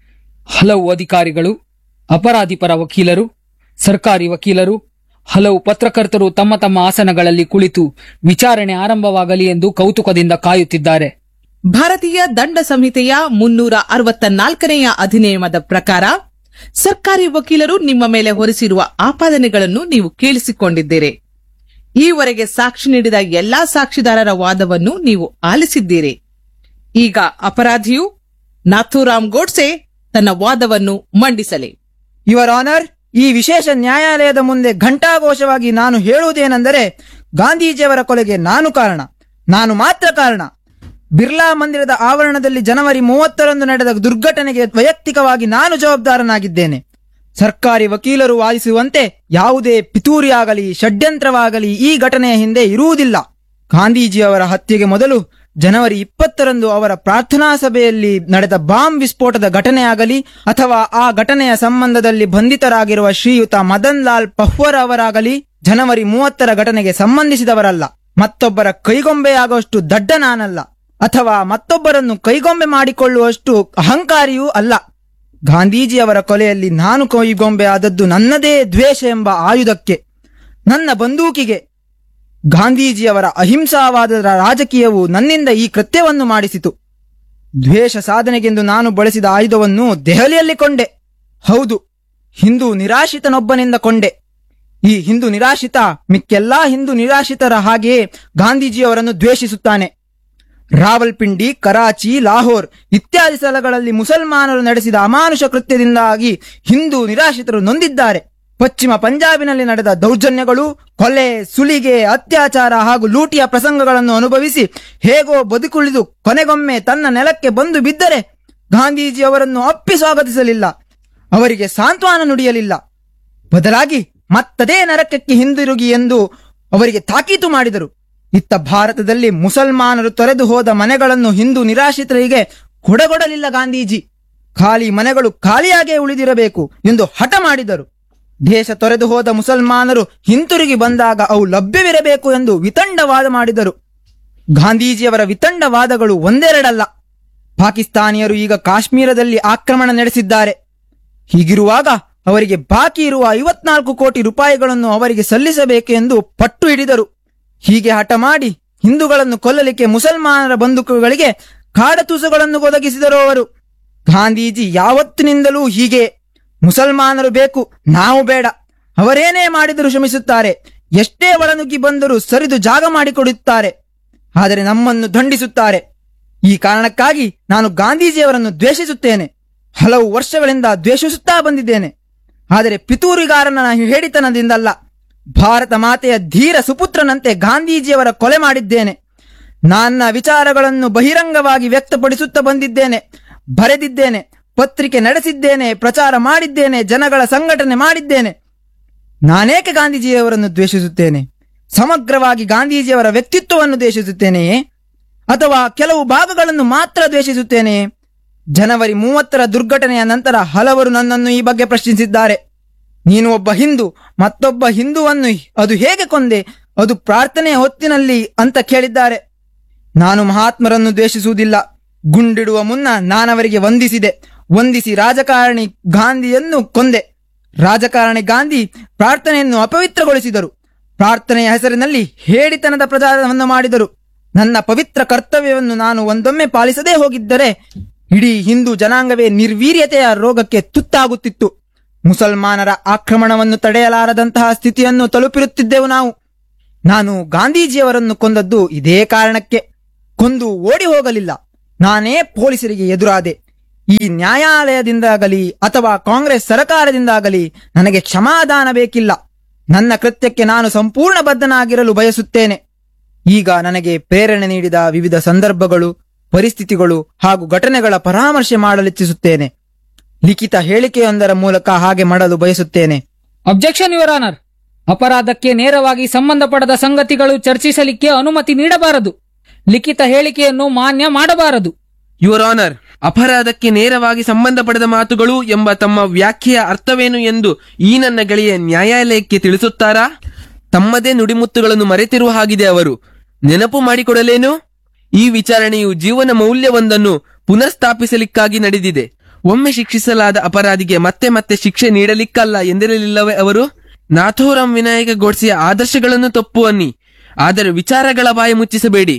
ಹಲವು ಅಧಿಕಾರಿಗಳು ಅಪರಾಧಿ ಪರ ವಕೀಲರು ಸರ್ಕಾರಿ ವಕೀಲರು ಹಲವು ಪತ್ರಕರ್ತರು ತಮ್ಮ ತಮ್ಮ ಆಸನಗಳಲ್ಲಿ ಕುಳಿತು ವಿಚಾರಣೆ ಆರಂಭವಾಗಲಿ ಎಂದು ಕೌತುಕದಿಂದ ಕಾಯುತ್ತಿದ್ದಾರೆ ಭಾರತೀಯ ದಂಡ ಸಂಹಿತೆಯ ಮುನ್ನೂರ ಅರವತ್ತ ನಾಲ್ಕನೆಯ ಅಧಿನಿಯಮದ ಪ್ರಕಾರ ಸರ್ಕಾರಿ ವಕೀಲರು ನಿಮ್ಮ ಮೇಲೆ ಹೊರಿಸಿರುವ ಆಪಾದನೆಗಳನ್ನು ನೀವು ಕೇಳಿಸಿಕೊಂಡಿದ್ದೀರಿ ಈವರೆಗೆ ಸಾಕ್ಷಿ ನೀಡಿದ ಎಲ್ಲಾ ಸಾಕ್ಷಿದಾರರ ವಾದವನ್ನು ನೀವು ಆಲಿಸಿದ್ದೀರಿ ಈಗ ಅಪರಾಧಿಯು ನಾಥೂರಾಮ್ ಗೋಡ್ಸೆ ತನ್ನ ವಾದವನ್ನು ಮಂಡಿಸಲಿ ಯುವರ್ ಆನರ್ ಈ ವಿಶೇಷ ನ್ಯಾಯಾಲಯದ ಮುಂದೆ ಘಂಟಾಘೋಷವಾಗಿ ನಾನು ಹೇಳುವುದೇನೆಂದರೆ ಗಾಂಧೀಜಿಯವರ ಕೊಲೆಗೆ ನಾನು ಕಾರಣ ನಾನು ಮಾತ್ರ ಕಾರಣ ಬಿರ್ಲಾ ಮಂದಿರದ ಆವರಣದಲ್ಲಿ ಜನವರಿ ಮೂವತ್ತರಂದು ನಡೆದ ದುರ್ಘಟನೆಗೆ ವೈಯಕ್ತಿಕವಾಗಿ ನಾನು ಜವಾಬ್ದಾರನಾಗಿದ್ದೇನೆ ಸರ್ಕಾರಿ ವಕೀಲರು ವಾದಿಸುವಂತೆ ಯಾವುದೇ ಪಿತೂರಿಯಾಗಲಿ ಷಡ್ಯಂತ್ರವಾಗಲಿ ಈ ಘಟನೆಯ ಹಿಂದೆ ಇರುವುದಿಲ್ಲ ಗಾಂಧೀಜಿಯವರ ಹತ್ಯೆಗೆ ಮೊದಲು ಜನವರಿ ಇಪ್ಪತ್ತರಂದು ಅವರ ಪ್ರಾರ್ಥನಾ ಸಭೆಯಲ್ಲಿ ನಡೆದ ಬಾಂಬ್ ವಿಸ್ಫೋಟದ ಘಟನೆಯಾಗಲಿ ಅಥವಾ ಆ ಘಟನೆಯ ಸಂಬಂಧದಲ್ಲಿ ಬಂಧಿತರಾಗಿರುವ ಶ್ರೀಯುತ ಮದನ್ ಲಾಲ್ ಪಹ್ವರ್ ಅವರಾಗಲಿ ಜನವರಿ ಮೂವತ್ತರ ಘಟನೆಗೆ ಸಂಬಂಧಿಸಿದವರಲ್ಲ ಮತ್ತೊಬ್ಬರ ಕೈಗೊಂಬೆಯಾಗುವಷ್ಟು ದಡ್ಡ ನಾನಲ್ಲ ಅಥವಾ ಮತ್ತೊಬ್ಬರನ್ನು ಕೈಗೊಂಬೆ ಮಾಡಿಕೊಳ್ಳುವಷ್ಟು ಅಹಂಕಾರಿಯೂ ಅಲ್ಲ ಗಾಂಧೀಜಿಯವರ ಕೊಲೆಯಲ್ಲಿ ನಾನು ಕೈಗೊಂಬೆ ಆದದ್ದು ನನ್ನದೇ ದ್ವೇಷ ಎಂಬ ಆಯುಧಕ್ಕೆ ನನ್ನ ಬಂದೂಕಿಗೆ ಗಾಂಧೀಜಿಯವರ ಅಹಿಂಸಾವಾದದ ರಾಜಕೀಯವು ನನ್ನಿಂದ ಈ ಕೃತ್ಯವನ್ನು ಮಾಡಿಸಿತು ದ್ವೇಷ ಸಾಧನೆಗೆಂದು ನಾನು ಬಳಸಿದ ಆಯುಧವನ್ನು ದೆಹಲಿಯಲ್ಲಿ ಕೊಂಡೆ ಹೌದು ಹಿಂದೂ ನಿರಾಶ್ರಿತನೊಬ್ಬನಿಂದ ಕೊಂಡೆ ಈ ಹಿಂದೂ ನಿರಾಶ್ರಿತ ಮಿಕ್ಕೆಲ್ಲಾ ಹಿಂದೂ ನಿರಾಶ್ರಿತರ ಹಾಗೆಯೇ ಗಾಂಧೀಜಿಯವರನ್ನು ದ್ವೇಷಿಸುತ್ತಾನೆ ರಾವಲ್ಪಿಂಡಿ ಕರಾಚಿ ಲಾಹೋರ್ ಇತ್ಯಾದಿ ಸ್ಥಳಗಳಲ್ಲಿ ಮುಸಲ್ಮಾನರು ನಡೆಸಿದ ಅಮಾನುಷ ಕೃತ್ಯದಿಂದಾಗಿ ಹಿಂದೂ ನಿರಾಶ್ರಿತರು ನೊಂದಿದ್ದಾರೆ ಪಶ್ಚಿಮ ಪಂಜಾಬಿನಲ್ಲಿ ನಡೆದ ದೌರ್ಜನ್ಯಗಳು ಕೊಲೆ ಸುಲಿಗೆ ಅತ್ಯಾಚಾರ ಹಾಗೂ ಲೂಟಿಯ ಪ್ರಸಂಗಗಳನ್ನು ಅನುಭವಿಸಿ ಹೇಗೋ ಬದುಕುಳಿದು ಕೊನೆಗೊಮ್ಮೆ ತನ್ನ ನೆಲಕ್ಕೆ ಬಂದು ಬಿದ್ದರೆ ಗಾಂಧೀಜಿಯವರನ್ನು ಅಪ್ಪಿ ಸ್ವಾಗತಿಸಲಿಲ್ಲ ಅವರಿಗೆ ಸಾಂತ್ವನ ನುಡಿಯಲಿಲ್ಲ ಬದಲಾಗಿ ಮತ್ತದೇ ನರಕಕ್ಕೆ ಹಿಂದಿರುಗಿ ಎಂದು ಅವರಿಗೆ ತಾಕೀತು ಮಾಡಿದರು ಇತ್ತ ಭಾರತದಲ್ಲಿ ಮುಸಲ್ಮಾನರು ತೊರೆದು ಹೋದ ಮನೆಗಳನ್ನು ಹಿಂದೂ ನಿರಾಶ್ರಿತರಿಗೆ ಕೊಡಗೊಡಲಿಲ್ಲ ಗಾಂಧೀಜಿ ಖಾಲಿ ಮನೆಗಳು ಖಾಲಿಯಾಗೇ ಉಳಿದಿರಬೇಕು ಎಂದು ಹಠ ಮಾಡಿದರು ದೇಶ ತೊರೆದು ಹೋದ ಮುಸಲ್ಮಾನರು ಹಿಂತಿರುಗಿ ಬಂದಾಗ ಅವು ಲಭ್ಯವಿರಬೇಕು ಎಂದು ವಿತಂಡವಾದ ಮಾಡಿದರು ಗಾಂಧೀಜಿಯವರ ವಿತಂಡವಾದಗಳು ಒಂದೆರಡಲ್ಲ ಪಾಕಿಸ್ತಾನಿಯರು ಈಗ ಕಾಶ್ಮೀರದಲ್ಲಿ ಆಕ್ರಮಣ ನಡೆಸಿದ್ದಾರೆ ಹೀಗಿರುವಾಗ ಅವರಿಗೆ ಬಾಕಿ ಇರುವ ಐವತ್ನಾಲ್ಕು ಕೋಟಿ ರೂಪಾಯಿಗಳನ್ನು ಅವರಿಗೆ ಸಲ್ಲಿಸಬೇಕು ಎಂದು ಪಟ್ಟು ಹಿಡಿದರು ಹೀಗೆ ಹಠ ಮಾಡಿ ಹಿಂದೂಗಳನ್ನು ಕೊಲ್ಲಲಿಕ್ಕೆ ಮುಸಲ್ಮಾನರ ಬಂದೂಕುಗಳಿಗೆ ಕಾಡತೂಸುಗಳನ್ನು ಒದಗಿಸಿದರು ಅವರು ಗಾಂಧೀಜಿ ಯಾವತ್ತಿನಿಂದಲೂ ಹೀಗೆ ಮುಸಲ್ಮಾನರು ಬೇಕು ನಾವು ಬೇಡ ಅವರೇನೇ ಮಾಡಿದರೂ ಶ್ರಮಿಸುತ್ತಾರೆ ಎಷ್ಟೇ ಒಳನುಗ್ಗಿ ಬಂದರೂ ಸರಿದು ಜಾಗ ಮಾಡಿಕೊಡುತ್ತಾರೆ ಆದರೆ ನಮ್ಮನ್ನು ದಂಡಿಸುತ್ತಾರೆ ಈ ಕಾರಣಕ್ಕಾಗಿ ನಾನು ಗಾಂಧೀಜಿಯವರನ್ನು ದ್ವೇಷಿಸುತ್ತೇನೆ ಹಲವು ವರ್ಷಗಳಿಂದ ದ್ವೇಷಿಸುತ್ತಾ ಬಂದಿದ್ದೇನೆ ಆದರೆ ಪಿತೂರಿಗಾರನ ಹೇಳಿತನದಿಂದಲ್ಲ ಭಾರತ ಮಾತೆಯ ಧೀರ ಸುಪುತ್ರನಂತೆ ಗಾಂಧೀಜಿಯವರ ಕೊಲೆ ಮಾಡಿದ್ದೇನೆ ನನ್ನ ವಿಚಾರಗಳನ್ನು ಬಹಿರಂಗವಾಗಿ ವ್ಯಕ್ತಪಡಿಸುತ್ತಾ ಬಂದಿದ್ದೇನೆ ಬರೆದಿದ್ದೇನೆ ಪತ್ರಿಕೆ ನಡೆಸಿದ್ದೇನೆ ಪ್ರಚಾರ ಮಾಡಿದ್ದೇನೆ ಜನಗಳ ಸಂಘಟನೆ ಮಾಡಿದ್ದೇನೆ ನಾನೇಕೆ ಗಾಂಧೀಜಿಯವರನ್ನು ದ್ವೇಷಿಸುತ್ತೇನೆ ಸಮಗ್ರವಾಗಿ ಗಾಂಧೀಜಿಯವರ ವ್ಯಕ್ತಿತ್ವವನ್ನು ದ್ವೇಷಿಸುತ್ತೇನೆಯೇ ಅಥವಾ ಕೆಲವು ಭಾಗಗಳನ್ನು ಮಾತ್ರ ದ್ವೇಷಿಸುತ್ತೇನೆಯೇ ಜನವರಿ ಮೂವತ್ತರ ದುರ್ಘಟನೆಯ ನಂತರ ಹಲವರು ನನ್ನನ್ನು ಈ ಬಗ್ಗೆ ಪ್ರಶ್ನಿಸಿದ್ದಾರೆ ನೀನು ಒಬ್ಬ ಹಿಂದೂ ಮತ್ತೊಬ್ಬ ಹಿಂದುವನ್ನು ಅದು ಹೇಗೆ ಕೊಂದೆ ಅದು ಪ್ರಾರ್ಥನೆಯ ಹೊತ್ತಿನಲ್ಲಿ ಅಂತ ಕೇಳಿದ್ದಾರೆ ನಾನು ಮಹಾತ್ಮರನ್ನು ದ್ವೇಷಿಸುವುದಿಲ್ಲ ಗುಂಡಿಡುವ ಮುನ್ನ ನಾನವರಿಗೆ ವಂದಿಸಿದೆ ವಂದಿಸಿ ರಾಜಕಾರಣಿ ಗಾಂಧಿಯನ್ನು ಕೊಂದೆ ರಾಜಕಾರಣಿ ಗಾಂಧಿ ಪ್ರಾರ್ಥನೆಯನ್ನು ಅಪವಿತ್ರಗೊಳಿಸಿದರು ಪ್ರಾರ್ಥನೆಯ ಹೆಸರಿನಲ್ಲಿ ಹೇಡಿತನದ ಪ್ರಚಾರವನ್ನು ಮಾಡಿದರು ನನ್ನ ಪವಿತ್ರ ಕರ್ತವ್ಯವನ್ನು ನಾನು ಒಂದೊಮ್ಮೆ ಪಾಲಿಸದೇ ಹೋಗಿದ್ದರೆ ಇಡೀ ಹಿಂದೂ ಜನಾಂಗವೇ ನಿರ್ವೀರ್ಯತೆಯ ರೋಗಕ್ಕೆ ತುತ್ತಾಗುತ್ತಿತ್ತು ಮುಸಲ್ಮಾನರ ಆಕ್ರಮಣವನ್ನು ತಡೆಯಲಾರದಂತಹ ಸ್ಥಿತಿಯನ್ನು ತಲುಪಿರುತ್ತಿದ್ದೆವು ನಾವು ನಾನು ಗಾಂಧೀಜಿಯವರನ್ನು ಕೊಂದದ್ದು ಇದೇ ಕಾರಣಕ್ಕೆ ಕೊಂದು ಓಡಿ ಹೋಗಲಿಲ್ಲ ನಾನೇ ಪೊಲೀಸರಿಗೆ ಎದುರಾದೆ ಈ ನ್ಯಾಯಾಲಯದಿಂದಾಗಲಿ ಅಥವಾ ಕಾಂಗ್ರೆಸ್ ಸರಕಾರದಿಂದಾಗಲಿ ನನಗೆ ಕ್ಷಮಾದಾನ ಬೇಕಿಲ್ಲ ನನ್ನ ಕೃತ್ಯಕ್ಕೆ ನಾನು ಸಂಪೂರ್ಣ ಬದ್ಧನಾಗಿರಲು ಬಯಸುತ್ತೇನೆ ಈಗ ನನಗೆ ಪ್ರೇರಣೆ ನೀಡಿದ ವಿವಿಧ ಸಂದರ್ಭಗಳು ಪರಿಸ್ಥಿತಿಗಳು ಹಾಗೂ ಘಟನೆಗಳ ಪರಾಮರ್ಶೆ ಮಾಡಲಿಚ್ಛಿಸುತ್ತೇನೆ ಲಿಖಿತ ಹೇಳಿಕೆಯೊಂದರ ಮೂಲಕ ಹಾಗೆ ಮಾಡಲು ಬಯಸುತ್ತೇನೆ ಅಬ್ಜೆಕ್ಷನ್ ಯುವರ್ ಆನರ್ ಅಪರಾಧಕ್ಕೆ ನೇರವಾಗಿ ಸಂಬಂಧಪಡದ ಸಂಗತಿಗಳು ಚರ್ಚಿಸಲಿಕ್ಕೆ ಅನುಮತಿ ನೀಡಬಾರದು ಲಿಖಿತ ಹೇಳಿಕೆಯನ್ನು ಮಾನ್ಯ ಮಾಡಬಾರದು ಯುವರ್ ಆನರ್ ಅಪರಾಧಕ್ಕೆ ನೇರವಾಗಿ ಸಂಬಂಧಪಡದ ಮಾತುಗಳು ಎಂಬ ತಮ್ಮ ವ್ಯಾಖ್ಯೆಯ ಅರ್ಥವೇನು ಎಂದು ಈ ನನ್ನ ಗೆಳೆಯ ನ್ಯಾಯಾಲಯಕ್ಕೆ ತಿಳಿಸುತ್ತಾರಾ ತಮ್ಮದೇ ನುಡಿಮುತ್ತುಗಳನ್ನು ಮರೆತಿರುವ ಹಾಗಿದೆ ಅವರು ನೆನಪು ಮಾಡಿಕೊಡಲೇನು ಈ ವಿಚಾರಣೆಯು ಜೀವನ ಮೌಲ್ಯವೊಂದನ್ನು ಪುನಃಸ್ಥಾಪಿಸಲಿಕ್ಕಾಗಿ ನಡೆದಿದೆ ಒಮ್ಮೆ ಶಿಕ್ಷಿಸಲಾದ ಅಪರಾಧಿಗೆ ಮತ್ತೆ ಮತ್ತೆ ಶಿಕ್ಷೆ ನೀಡಲಿಕ್ಕಲ್ಲ ಎಂದಿರಲಿಲ್ಲವೇ ಅವರು ನಾಥೋರಾಮ್ ವಿನಾಯಕ ಗೋಡ್ಸೆಯ ಆದರ್ಶಗಳನ್ನು ತಪ್ಪು ಅನ್ನಿ ಆದರೆ ವಿಚಾರಗಳ ಬಾಯಿ ಮುಚ್ಚಿಸಬೇಡಿ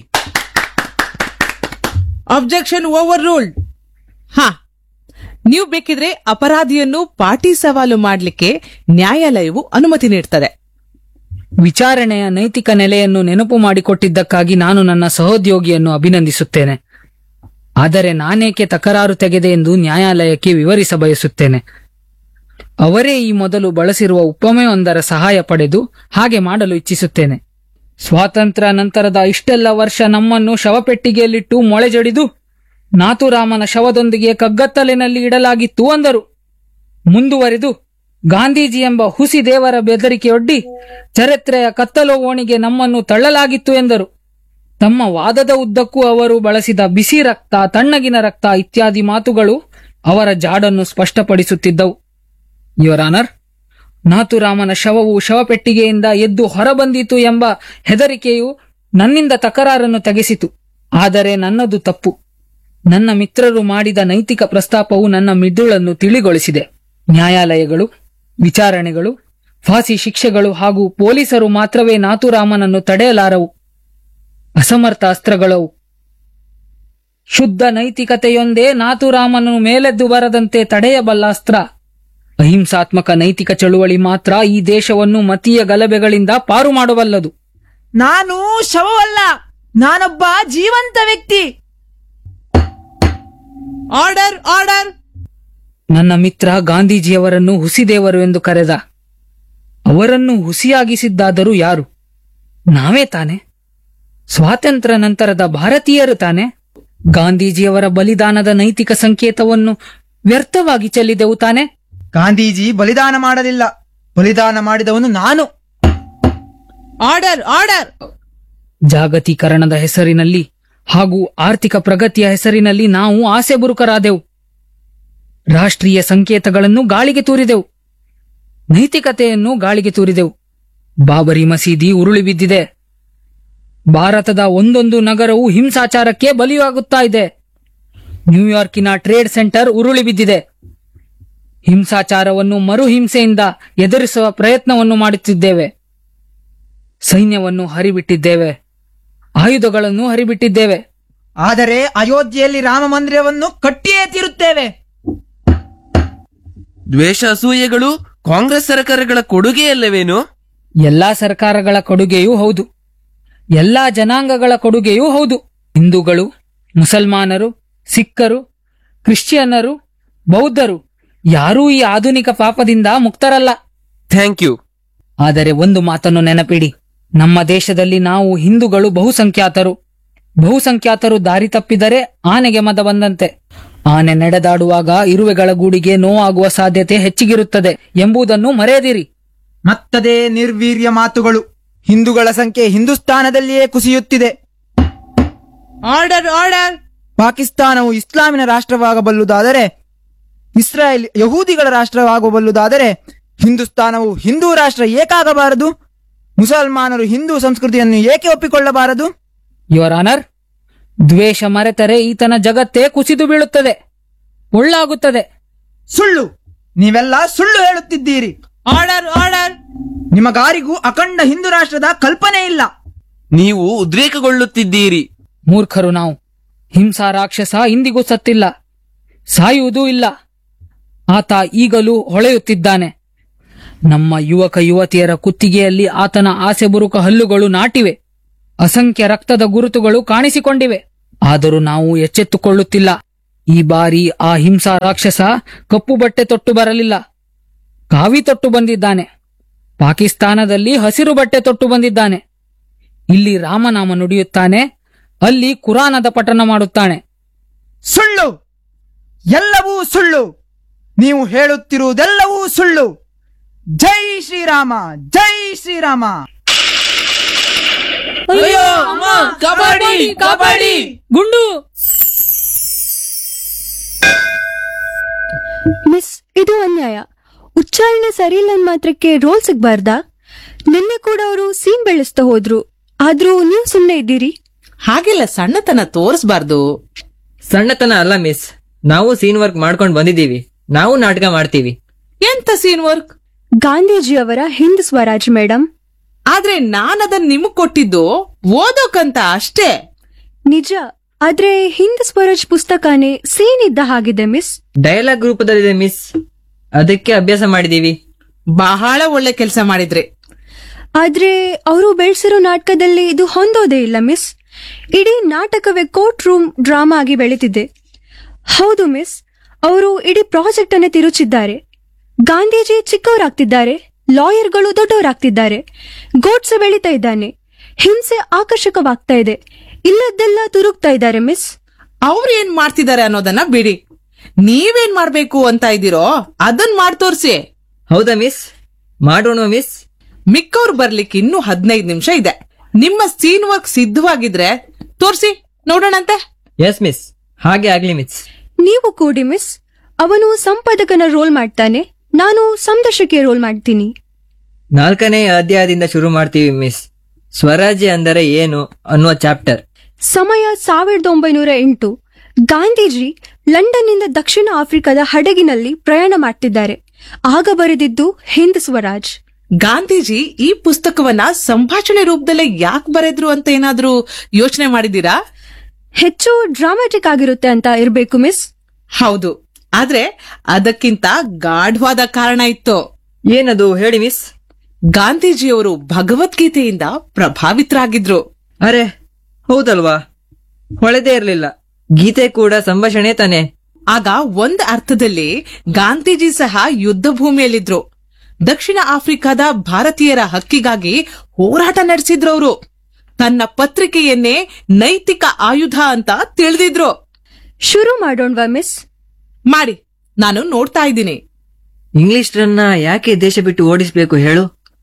ಅಬ್ಜೆಕ್ಷನ್ ಓವರ್ ರೂಲ್ಡ್ ಹಾ ನೀವು ಬೇಕಿದ್ರೆ ಅಪರಾಧಿಯನ್ನು ಪಾಟಿ ಸವಾಲು ಮಾಡಲಿಕ್ಕೆ ನ್ಯಾಯಾಲಯವು ಅನುಮತಿ ನೀಡ್ತದೆ ವಿಚಾರಣೆಯ ನೈತಿಕ ನೆಲೆಯನ್ನು ನೆನಪು ಮಾಡಿಕೊಟ್ಟಿದ್ದಕ್ಕಾಗಿ ನಾನು ನನ್ನ ಸಹೋದ್ಯೋಗಿಯನ್ನು ಅಭಿನಂದಿಸುತ್ತೇನೆ ಆದರೆ ನಾನೇಕೆ ತಕರಾರು ತೆಗೆದೆ ಎಂದು ನ್ಯಾಯಾಲಯಕ್ಕೆ ವಿವರಿಸ ಬಯಸುತ್ತೇನೆ ಅವರೇ ಈ ಮೊದಲು ಬಳಸಿರುವ ಉಪಮೆಯೊಂದರ ಸಹಾಯ ಪಡೆದು ಹಾಗೆ ಮಾಡಲು ಇಚ್ಛಿಸುತ್ತೇನೆ ಸ್ವಾತಂತ್ರ್ಯ ನಂತರದ ಇಷ್ಟೆಲ್ಲ ವರ್ಷ ನಮ್ಮನ್ನು ಶವಪೆಟ್ಟಿಗೆಯಲ್ಲಿಟ್ಟು ಮೊಳೆಜಡಿದು ನಾಥುರಾಮನ ಶವದೊಂದಿಗೆ ಕಗ್ಗತ್ತಲಿನಲ್ಲಿ ಇಡಲಾಗಿತ್ತು ಅಂದರು ಮುಂದುವರೆದು ಗಾಂಧೀಜಿ ಎಂಬ ಹುಸಿ ದೇವರ ಬೆದರಿಕೆಯೊಡ್ಡಿ ಚರಿತ್ರೆಯ ಕತ್ತಲು ಓಣಿಗೆ ನಮ್ಮನ್ನು ತಳ್ಳಲಾಗಿತ್ತು ಎಂದರು ತಮ್ಮ ವಾದದ ಉದ್ದಕ್ಕೂ ಅವರು ಬಳಸಿದ ಬಿಸಿ ರಕ್ತ ತಣ್ಣಗಿನ ರಕ್ತ ಇತ್ಯಾದಿ ಮಾತುಗಳು ಅವರ ಜಾಡನ್ನು ಸ್ಪಷ್ಟಪಡಿಸುತ್ತಿದ್ದವು ಯುವರ್ ಆನರ್ ನಾಥುರಾಮನ ಶವವು ಶವಪೆಟ್ಟಿಗೆಯಿಂದ ಎದ್ದು ಹೊರಬಂದಿತು ಎಂಬ ಹೆದರಿಕೆಯು ನನ್ನಿಂದ ತಕರಾರನ್ನು ತೆಗೆಸಿತು ಆದರೆ ನನ್ನದು ತಪ್ಪು ನನ್ನ ಮಿತ್ರರು ಮಾಡಿದ ನೈತಿಕ ಪ್ರಸ್ತಾಪವು ನನ್ನ ಮಿದುಳನ್ನು ತಿಳಿಗೊಳಿಸಿದೆ ನ್ಯಾಯಾಲಯಗಳು ವಿಚಾರಣೆಗಳು ಫಾಸಿ ಶಿಕ್ಷೆಗಳು ಹಾಗೂ ಪೊಲೀಸರು ಮಾತ್ರವೇ ನಾಥುರಾಮನನ್ನು ತಡೆಯಲಾರವು ಅಸಮರ್ಥ ಅಸ್ತ್ರಗಳವು ಶುದ್ಧ ನೈತಿಕತೆಯೊಂದೇ ನಾಥುರಾಮನನ್ನು ಮೇಲೆದ್ದು ಬರದಂತೆ ತಡೆಯಬಲ್ಲ ಅಸ್ತ್ರ ಅಹಿಂಸಾತ್ಮಕ ನೈತಿಕ ಚಳುವಳಿ ಮಾತ್ರ ಈ ದೇಶವನ್ನು ಮತೀಯ ಗಲಭೆಗಳಿಂದ ಪಾರು ಮಾಡಬಲ್ಲದು ನಾನು ಶವವಲ್ಲ ನಾನೊಬ್ಬ ಜೀವಂತ ವ್ಯಕ್ತಿ ಆರ್ಡರ್ ಆರ್ಡರ್ ನನ್ನ ಮಿತ್ರ ಗಾಂಧೀಜಿಯವರನ್ನು ಹುಸಿದೇವರು ಎಂದು ಕರೆದ ಅವರನ್ನು ಹುಸಿಯಾಗಿಸಿದ್ದಾದರೂ ಯಾರು ನಾವೇ ತಾನೆ ಸ್ವಾತಂತ್ರ್ಯ ನಂತರದ ಭಾರತೀಯರು ತಾನೆ ಗಾಂಧೀಜಿಯವರ ಬಲಿದಾನದ ನೈತಿಕ ಸಂಕೇತವನ್ನು ವ್ಯರ್ಥವಾಗಿ ಚೆಲ್ಲಿದೆವು ತಾನೆ ಗಾಂಧೀಜಿ ಬಲಿದಾನ ಮಾಡಲಿಲ್ಲ ಬಲಿದಾನ ಮಾಡಿದವನು ನಾನು ಆರ್ಡರ್ ಆರ್ಡರ್ ಜಾಗತೀಕರಣದ ಹೆಸರಿನಲ್ಲಿ ಹಾಗೂ ಆರ್ಥಿಕ ಪ್ರಗತಿಯ ಹೆಸರಿನಲ್ಲಿ ನಾವು ಆಸೆ ಬುರುಕರಾದೆವು ರಾಷ್ಟ್ರೀಯ ಸಂಕೇತಗಳನ್ನು ಗಾಳಿಗೆ ತೂರಿದೆವು ನೈತಿಕತೆಯನ್ನು ಗಾಳಿಗೆ ತೂರಿದೆವು ಬಾಬರಿ ಮಸೀದಿ ಉರುಳಿ ಬಿದ್ದಿದೆ ಭಾರತದ ಒಂದೊಂದು ನಗರವು ಹಿಂಸಾಚಾರಕ್ಕೆ ಬಲಿಯಾಗುತ್ತಾ ಇದೆ ನ್ಯೂಯಾರ್ಕಿನ ಟ್ರೇಡ್ ಸೆಂಟರ್ ಉರುಳಿ ಬಿದ್ದಿದೆ ಹಿಂಸಾಚಾರವನ್ನು ಮರುಹಿಂಸೆಯಿಂದ ಎದುರಿಸುವ ಪ್ರಯತ್ನವನ್ನು ಮಾಡುತ್ತಿದ್ದೇವೆ ಸೈನ್ಯವನ್ನು ಹರಿಬಿಟ್ಟಿದ್ದೇವೆ ಆಯುಧಗಳನ್ನು ಹರಿಬಿಟ್ಟಿದ್ದೇವೆ ಆದರೆ ಅಯೋಧ್ಯೆಯಲ್ಲಿ ರಾಮ ಮಂದಿರವನ್ನು ಕಟ್ಟಿಯೇ ತೀರುತ್ತೇವೆ ದ್ವೇಷ ಅಸೂಯೆಗಳು ಕಾಂಗ್ರೆಸ್ ಸರ್ಕಾರಗಳ ಕೊಡುಗೆಯಲ್ಲವೇನು ಎಲ್ಲಾ ಸರ್ಕಾರಗಳ ಕೊಡುಗೆಯೂ ಹೌದು ಎಲ್ಲಾ ಜನಾಂಗಗಳ ಕೊಡುಗೆಯೂ ಹೌದು ಹಿಂದೂಗಳು ಮುಸಲ್ಮಾನರು ಸಿಖ್ಖರು ಕ್ರಿಶ್ಚಿಯನ್ನರು ಬೌದ್ಧರು ಯಾರೂ ಈ ಆಧುನಿಕ ಪಾಪದಿಂದ ಮುಕ್ತರಲ್ಲ ಥ್ಯಾಂಕ್ ಯು ಆದರೆ ಒಂದು ಮಾತನ್ನು ನೆನಪಿಡಿ ನಮ್ಮ ದೇಶದಲ್ಲಿ ನಾವು ಹಿಂದೂಗಳು ಬಹುಸಂಖ್ಯಾತರು ಬಹುಸಂಖ್ಯಾತರು ದಾರಿ ತಪ್ಪಿದರೆ ಆನೆಗೆ ಮದ ಬಂದಂತೆ ಆನೆ ನಡೆದಾಡುವಾಗ ಇರುವೆಗಳ ಗೂಡಿಗೆ ನೋವಾಗುವ ಸಾಧ್ಯತೆ ಹೆಚ್ಚಿಗಿರುತ್ತದೆ ಎಂಬುದನ್ನು ಮರೆಯದಿರಿ ಮತ್ತದೇ ನಿರ್ವೀರ್ಯ ಮಾತುಗಳು ಹಿಂದೂಗಳ ಸಂಖ್ಯೆ ಹಿಂದೂಸ್ತಾನದಲ್ಲಿಯೇ ಕುಸಿಯುತ್ತಿದೆ ಆರ್ಡರ್ ಆರ್ಡರ್ ಪಾಕಿಸ್ತಾನವು ಇಸ್ಲಾಮಿನ ರಾಷ್ಟ್ರವಾಗಬಲ್ಲುದಾದರೆ ಇಸ್ರಾಯೇಲ್ ಯಹೂದಿಗಳ ರಾಷ್ಟ್ರವಾಗಬಲ್ಲುದಾದರೆ ಹಿಂದೂಸ್ತಾನವು ಹಿಂದೂ ರಾಷ್ಟ್ರ ಏಕಾಗಬಾರದು ಮುಸಲ್ಮಾನರು ಹಿಂದೂ ಸಂಸ್ಕೃತಿಯನ್ನು ಏಕೆ ಒಪ್ಪಿಕೊಳ್ಳಬಾರದು ಯುವರ್ ಆನರ್ ದ್ವೇಷ ಮರೆತರೆ ಈತನ ಜಗತ್ತೇ ಕುಸಿದು ಬೀಳುತ್ತದೆ ಒಳ್ಳಾಗುತ್ತದೆ ಸುಳ್ಳು ನೀವೆಲ್ಲ ಸುಳ್ಳು ಹೇಳುತ್ತಿದ್ದೀರಿ ಆರ್ಡರ್ ಆರ್ಡರ್ ನಿಮಗಾರಿಗೂ ಅಖಂಡ ಹಿಂದೂ ರಾಷ್ಟ್ರದ ಕಲ್ಪನೆ ಇಲ್ಲ ನೀವು ಉದ್ರೇಕಗೊಳ್ಳುತ್ತಿದ್ದೀರಿ ಮೂರ್ಖರು ನಾವು ಹಿಂಸಾ ರಾಕ್ಷಸ ಇಂದಿಗೂ ಸತ್ತಿಲ್ಲ ಸಾಯುವುದೂ ಇಲ್ಲ ಆತ ಈಗಲೂ ಹೊಳೆಯುತ್ತಿದ್ದಾನೆ ನಮ್ಮ ಯುವಕ ಯುವತಿಯರ ಕುತ್ತಿಗೆಯಲ್ಲಿ ಆತನ ಆಸೆ ಬುರುಕ ಹಲ್ಲುಗಳು ನಾಟಿವೆ ಅಸಂಖ್ಯ ರಕ್ತದ ಗುರುತುಗಳು ಕಾಣಿಸಿಕೊಂಡಿವೆ ಆದರೂ ನಾವು ಎಚ್ಚೆತ್ತುಕೊಳ್ಳುತ್ತಿಲ್ಲ ಈ ಬಾರಿ ಆ ಹಿಂಸಾ ರಾಕ್ಷಸ ಕಪ್ಪು ಬಟ್ಟೆ ತೊಟ್ಟು ಬರಲಿಲ್ಲ ಕಾವಿ ತೊಟ್ಟು ಬಂದಿದ್ದಾನೆ ಪಾಕಿಸ್ತಾನದಲ್ಲಿ ಹಸಿರು ಬಟ್ಟೆ ತೊಟ್ಟು ಬಂದಿದ್ದಾನೆ ಇಲ್ಲಿ ರಾಮನಾಮ ನುಡಿಯುತ್ತಾನೆ ಅಲ್ಲಿ ಕುರಾನದ ಪಠನ ಮಾಡುತ್ತಾನೆ ಸುಳ್ಳು ಎಲ್ಲವೂ ಸುಳ್ಳು ನೀವು ಹೇಳುತ್ತಿರುವುದೆಲ್ಲವೂ ಸುಳ್ಳು ಜೈ ಶ್ರೀರಾಮ ಜೈ ಶ್ರೀರಾಮ ಕಬಡ್ಡಿ ಕಬಡ್ಡಿ ಗುಂಡು ಮಿಸ್ ಇದು ಅನ್ಯಾಯ ಉಚ್ಚಾರಣೆ ಸರಿಯಿಲ್ಲ ಅಂದ್ ಮಾತ್ರಕ್ಕೆ ರೋಲ್ ಸಿಗ್ಬಾರ್ದಾ ನಿನ್ನೆ ಕೂಡ ಅವರು ಸೀನ್ ಬೆಳೆಸ್ತಾ ಹೋದ್ರು ಆದ್ರೂ ನೀವು ಸುಮ್ನೆ ಇದ್ದೀರಿ ಹಾಗೆಲ್ಲ ಸಣ್ಣತನ ತೋರಿಸ್ಬಾರ್ದು ಸಣ್ಣತನ ಅಲ್ಲ ಮಿಸ್ ನಾವು ಸೀನ್ ವರ್ಕ್ ಮಾಡ್ಕೊಂಡು ಬಂದಿದ್ದೀವಿ ನಾವು ನಾಟಕ ಮಾಡ್ತೀವಿ ಎಂತ ಸೀನ್ ವರ್ಕ್ ಗಾಂಧೀಜಿಯವರ ಹಿಂದ್ ಸ್ವರಾಜ್ ಮೇಡಮ್ ಆದ್ರೆ ನಾನದನ್ ನಿಮಗ್ ಕೊಟ್ಟಿದ್ದು ಓದೋಕಂತ ಅಷ್ಟೇ ನಿಜ ಆದ್ರೆ ಹಿಂದ್ ಸ್ವರಾಜ್ ಪುಸ್ತಕನೇ ಸೀನ್ ಇದ್ದ ಹಾಗಿದೆ ಮಿಸ್ ಡೈಲಾಗ್ ರೂಪದಲ್ಲಿದೆ ಮಿಸ್ ಅದಕ್ಕೆ ಅಭ್ಯಾಸ ಮಾಡಿದೀವಿ ಬಹಳ ಒಳ್ಳೆ ಕೆಲಸ ಮಾಡಿದ್ರಿ ಆದ್ರೆ ಅವರು ಬೆಳೆಸಿರೋ ನಾಟಕದಲ್ಲಿ ಇದು ಹೊಂದೋದೇ ಇಲ್ಲ ಮಿಸ್ ಇಡೀ ನಾಟಕವೇ ಕೋರ್ಟ್ ರೂಮ್ ಡ್ರಾಮಾ ಆಗಿ ಬೆಳೀತಿದೆ ಹೌದು ಮಿಸ್ ಅವರು ಇಡೀ ಪ್ರಾಜೆಕ್ಟ್ ಅನ್ನೇ ತಿರುಚಿದ್ದಾರೆ ಗಾಂಧೀಜಿ ಚಿಕ್ಕವರಾಗ್ತಿದ್ದಾರೆ ಲಾಯರ್ಗಳು ದೊಡ್ಡವರಾಗ್ತಿದ್ದಾರೆ ಗೋಡ್ಸೆ ಬೆಳೀತಾ ಇದ್ದಾನೆ ಹಿಂಸೆ ಆಕರ್ಷಕವಾಗ್ತಾ ಇದೆ ಇಲ್ಲದ್ದೆಲ್ಲ ತುರುಗ್ತಾ ಇದ್ದಾರೆ ಮಿಸ್ ಅವ್ರು ಏನ್ ಮಾಡ್ತಿದ್ದಾರೆ ಅನ್ನೋದನ್ನ ಬಿಡಿ ನೀವೇನ್ ಮಾಡ್ಬೇಕು ಅಂತ ಇದ್ದೀರೋ ಅದನ್ ಮಾಡ್ ತೋರ್ಸಿ ಹೌದಾ ಮಿಸ್ ಮಾಡೋಣ ಮಿಸ್ ಮಿಕ್ಕವ್ರು ಬರ್ಲಿಕ್ಕೆ ಇನ್ನೂ ಹದಿನೈದು ನಿಮಿಷ ಇದೆ ನಿಮ್ಮ ಸೀನ್ ವರ್ಕ್ ಸಿದ್ಧವಾಗಿದ್ರೆ ತೋರ್ಸಿ ನೋಡೋಣಂತೆ ಎಸ್ ಮಿಸ್ ಹಾಗೆ ಆಗ್ಲಿ ಮಿಸ್ ನೀವು ಕೂಡಿ ಮಿಸ್ ಅವನು ಸಂಪಾದಕನ ರೋಲ್ ಮಾಡ್ತಾನೆ ನಾನು ಸಂದರ್ಶಕಿ ರೋಲ್ ಮಾಡ್ತೀನಿ ನಾಲ್ಕನೇ ಅಧ್ಯಾಯದಿಂದ ಶುರು ಮಾಡ್ತೀವಿ ಮಿಸ್ ಸ್ವರಾಜ್ಯ ಅಂದರೆ ಏನು ಅನ್ನುವ ಚಾಪ್ಟರ್ ಸಮಯ ಸಾವಿರದ ಒಂಬೈನೂರ ಎಂಟು ಗಾಂಧೀಜಿ ಲಂಡನ್ನಿಂದ ದಕ್ಷಿಣ ಆಫ್ರಿಕಾದ ಹಡಗಿನಲ್ಲಿ ಪ್ರಯಾಣ ಮಾಡ್ತಿದ್ದಾರೆ ಆಗ ಬರೆದಿದ್ದು ಹಿಂದ್ ಸ್ವರಾಜ್ ಗಾಂಧೀಜಿ ಈ ಪುಸ್ತಕವನ್ನ ಸಂಭಾಷಣೆ ರೂಪದಲ್ಲೇ ಯಾಕೆ ಬರೆದ್ರು ಅಂತ ಏನಾದ್ರೂ ಯೋಚನೆ ಮಾಡಿದೀರಾ ಹೆಚ್ಚು ಡ್ರಾಮ್ಯಾಟಿಕ್ ಆಗಿರುತ್ತೆ ಅಂತ ಇರ್ಬೇಕು ಮಿಸ್ ಹೌದು ಆದ್ರೆ ಅದಕ್ಕಿಂತ ಗಾಢವಾದ ಕಾರಣ ಇತ್ತು ಏನದು ಹೇಳಿ ಮಿಸ್ ಗಾಂಧೀಜಿಯವರು ಭಗವದ್ಗೀತೆಯಿಂದ ಪ್ರಭಾವಿತರಾಗಿದ್ರು ಅರೆ ಹೌದಲ್ವಾ ಹೊಳೆದೇ ಇರ್ಲಿಲ್ಲ ಗೀತೆ ಕೂಡ ಸಂಭಾಷಣೆ ತಾನೆ ಆಗ ಒಂದ್ ಅರ್ಥದಲ್ಲಿ ಗಾಂಧೀಜಿ ಸಹ ಯುದ್ಧ ಭೂಮಿಯಲ್ಲಿದ್ರು ದಕ್ಷಿಣ ಆಫ್ರಿಕಾದ ಭಾರತೀಯರ ಹಕ್ಕಿಗಾಗಿ ಹೋರಾಟ ನಡೆಸಿದ್ರವರು ತನ್ನ ಪತ್ರಿಕೆಯನ್ನೇ ನೈತಿಕ ಆಯುಧ ಅಂತ ತಿಳಿದಿದ್ರು ಶುರು ಮಾಡೋಣವಾ ಮಿಸ್ ಮಾಡಿ ನಾನು ನೋಡ್ತಾ ಇದ್ದೀನಿ ಇಂಗ್ಲಿಷ್ರನ್ನ ಯಾಕೆ ದೇಶ ಬಿಟ್ಟು ಓಡಿಸ್ಬೇಕು ಹೇಳು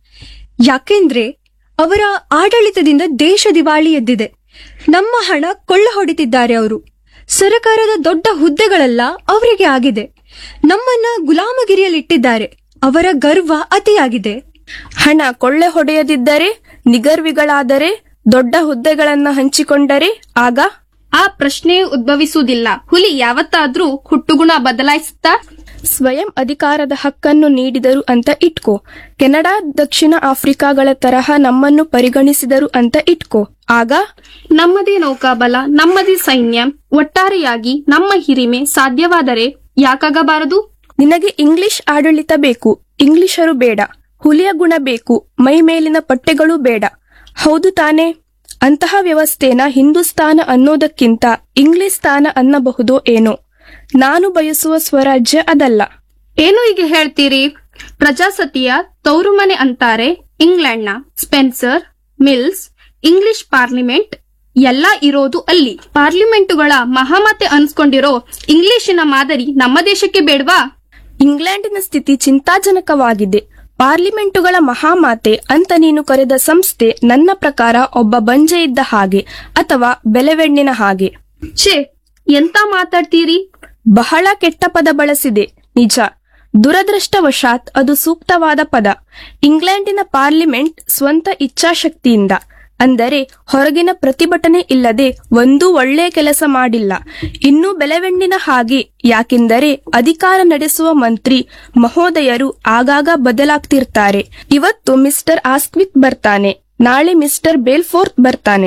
ಯಾಕೆಂದ್ರೆ ಅವರ ಆಡಳಿತದಿಂದ ದೇಶ ದಿವಾಳಿ ಎದ್ದಿದೆ ನಮ್ಮ ಹಣ ಕೊಳ್ಳ ಹೊಡಿತಿದ್ದಾರೆ ಅವರು ಸರಕಾರದ ದೊಡ್ಡ ಹುದ್ದೆಗಳೆಲ್ಲ ಅವರಿಗೆ ಆಗಿದೆ ನಮ್ಮನ್ನ ಗುಲಾಮಗಿರಿಯಲ್ಲಿಟ್ಟಿದ್ದಾರೆ ಅವರ ಗರ್ವ ಅತಿಯಾಗಿದೆ ಹಣ ಕೊಳ್ಳೆ ಹೊಡೆಯದಿದ್ದರೆ ನಿಗರ್ವಿಗಳಾದರೆ ದೊಡ್ಡ ಹುದ್ದೆಗಳನ್ನ ಹಂಚಿಕೊಂಡರೆ ಆಗ ಆ ಪ್ರಶ್ನೆ ಉದ್ಭವಿಸುವುದಿಲ್ಲ ಹುಲಿ ಯಾವತ್ತಾದ್ರೂ ಹುಟ್ಟುಗುಣ ಬದಲಾಯಿಸುತ್ತಾ ಸ್ವಯಂ ಅಧಿಕಾರದ ಹಕ್ಕನ್ನು ನೀಡಿದರು ಅಂತ ಇಟ್ಕೋ ಕೆನಡಾ ದಕ್ಷಿಣ ಆಫ್ರಿಕಾಗಳ ತರಹ ನಮ್ಮನ್ನು ಪರಿಗಣಿಸಿದರು ಅಂತ ಇಟ್ಕೋ ಆಗ ನಮ್ಮದೇ ನೌಕಾಬಲ ನಮ್ಮದೇ ಸೈನ್ಯ ಒಟ್ಟಾರೆಯಾಗಿ ನಮ್ಮ ಹಿರಿಮೆ ಸಾಧ್ಯವಾದರೆ ಯಾಕಾಗಬಾರದು ನಿನಗೆ ಇಂಗ್ಲಿಷ್ ಆಡಳಿತ ಬೇಕು ಇಂಗ್ಲಿಷರು ಬೇಡ ಹುಲಿಯ ಗುಣ ಬೇಕು ಮೈ ಮೇಲಿನ ಪಟ್ಟೆಗಳು ಬೇಡ ಹೌದು ತಾನೇ ಅಂತಹ ವ್ಯವಸ್ಥೆನ ಹಿಂದೂಸ್ತಾನ ಅನ್ನೋದಕ್ಕಿಂತ ಇಂಗ್ಲಿಸ್ತಾನ ಅನ್ನಬಹುದೋ ಏನೋ ನಾನು ಬಯಸುವ ಸ್ವರಾಜ್ಯ ಅದಲ್ಲ ಏನು ಈಗ ಹೇಳ್ತೀರಿ ಪ್ರಜಾಸತಿಯ ತೌರುಮನೆ ಅಂತಾರೆ ಇಂಗ್ಲೆಂಡ್ನ ಸ್ಪೆನ್ಸರ್ ಮಿಲ್ಸ್ ಇಂಗ್ಲಿಷ್ ಪಾರ್ಲಿಮೆಂಟ್ ಎಲ್ಲ ಇರೋದು ಅಲ್ಲಿ ಪಾರ್ಲಿಮೆಂಟುಗಳ ಮಹಾಮತೆ ಅನ್ಸ್ಕೊಂಡಿರೋ ಇಂಗ್ಲಿಶಿನ ಮಾದರಿ ನಮ್ಮ ದೇಶಕ್ಕೆ ಬೇಡ್ವಾ ಇಂಗ್ಲೆಂಡಿನ ಸ್ಥಿತಿ ಚಿಂತಾಜನಕವಾಗಿದೆ ಪಾರ್ಲಿಮೆಂಟುಗಳ ಮಹಾಮಾತೆ ಅಂತ ನೀನು ಕರೆದ ಸಂಸ್ಥೆ ನನ್ನ ಪ್ರಕಾರ ಒಬ್ಬ ಬಂಜೆ ಇದ್ದ ಹಾಗೆ ಅಥವಾ ಬೆಲೆವೆಣ್ಣಿನ ಹಾಗೆ ಛೇ ಎಂತ ಮಾತಾಡ್ತೀರಿ ಬಹಳ ಕೆಟ್ಟ ಪದ ಬಳಸಿದೆ ನಿಜ ದುರದೃಷ್ಟವಶಾತ್ ಅದು ಸೂಕ್ತವಾದ ಪದ ಇಂಗ್ಲೆಂಡಿನ ಪಾರ್ಲಿಮೆಂಟ್ ಸ್ವಂತ ಇಚ್ಛಾಶಕ್ತಿಯಿಂದ ಅಂದರೆ ಹೊರಗಿನ ಪ್ರತಿಭಟನೆ ಇಲ್ಲದೆ ಒಂದೂ ಒಳ್ಳೆ ಕೆಲಸ ಮಾಡಿಲ್ಲ ಇನ್ನೂ ಬೆಲೆವೆಣ್ಣಿನ ಹಾಗೆ ಯಾಕೆಂದರೆ ಅಧಿಕಾರ ನಡೆಸುವ ಮಂತ್ರಿ ಮಹೋದಯರು ಆಗಾಗ ಬದಲಾಗ್ತಿರ್ತಾರೆ ಇವತ್ತು ಮಿಸ್ಟರ್ ಆಸ್ಕ್ವಿತ್ ಬರ್ತಾನೆ ನಾಳೆ ಮಿಸ್ಟರ್ ಬೇಲ್ಫೋರ್ತ್ ಬರ್ತಾನೆ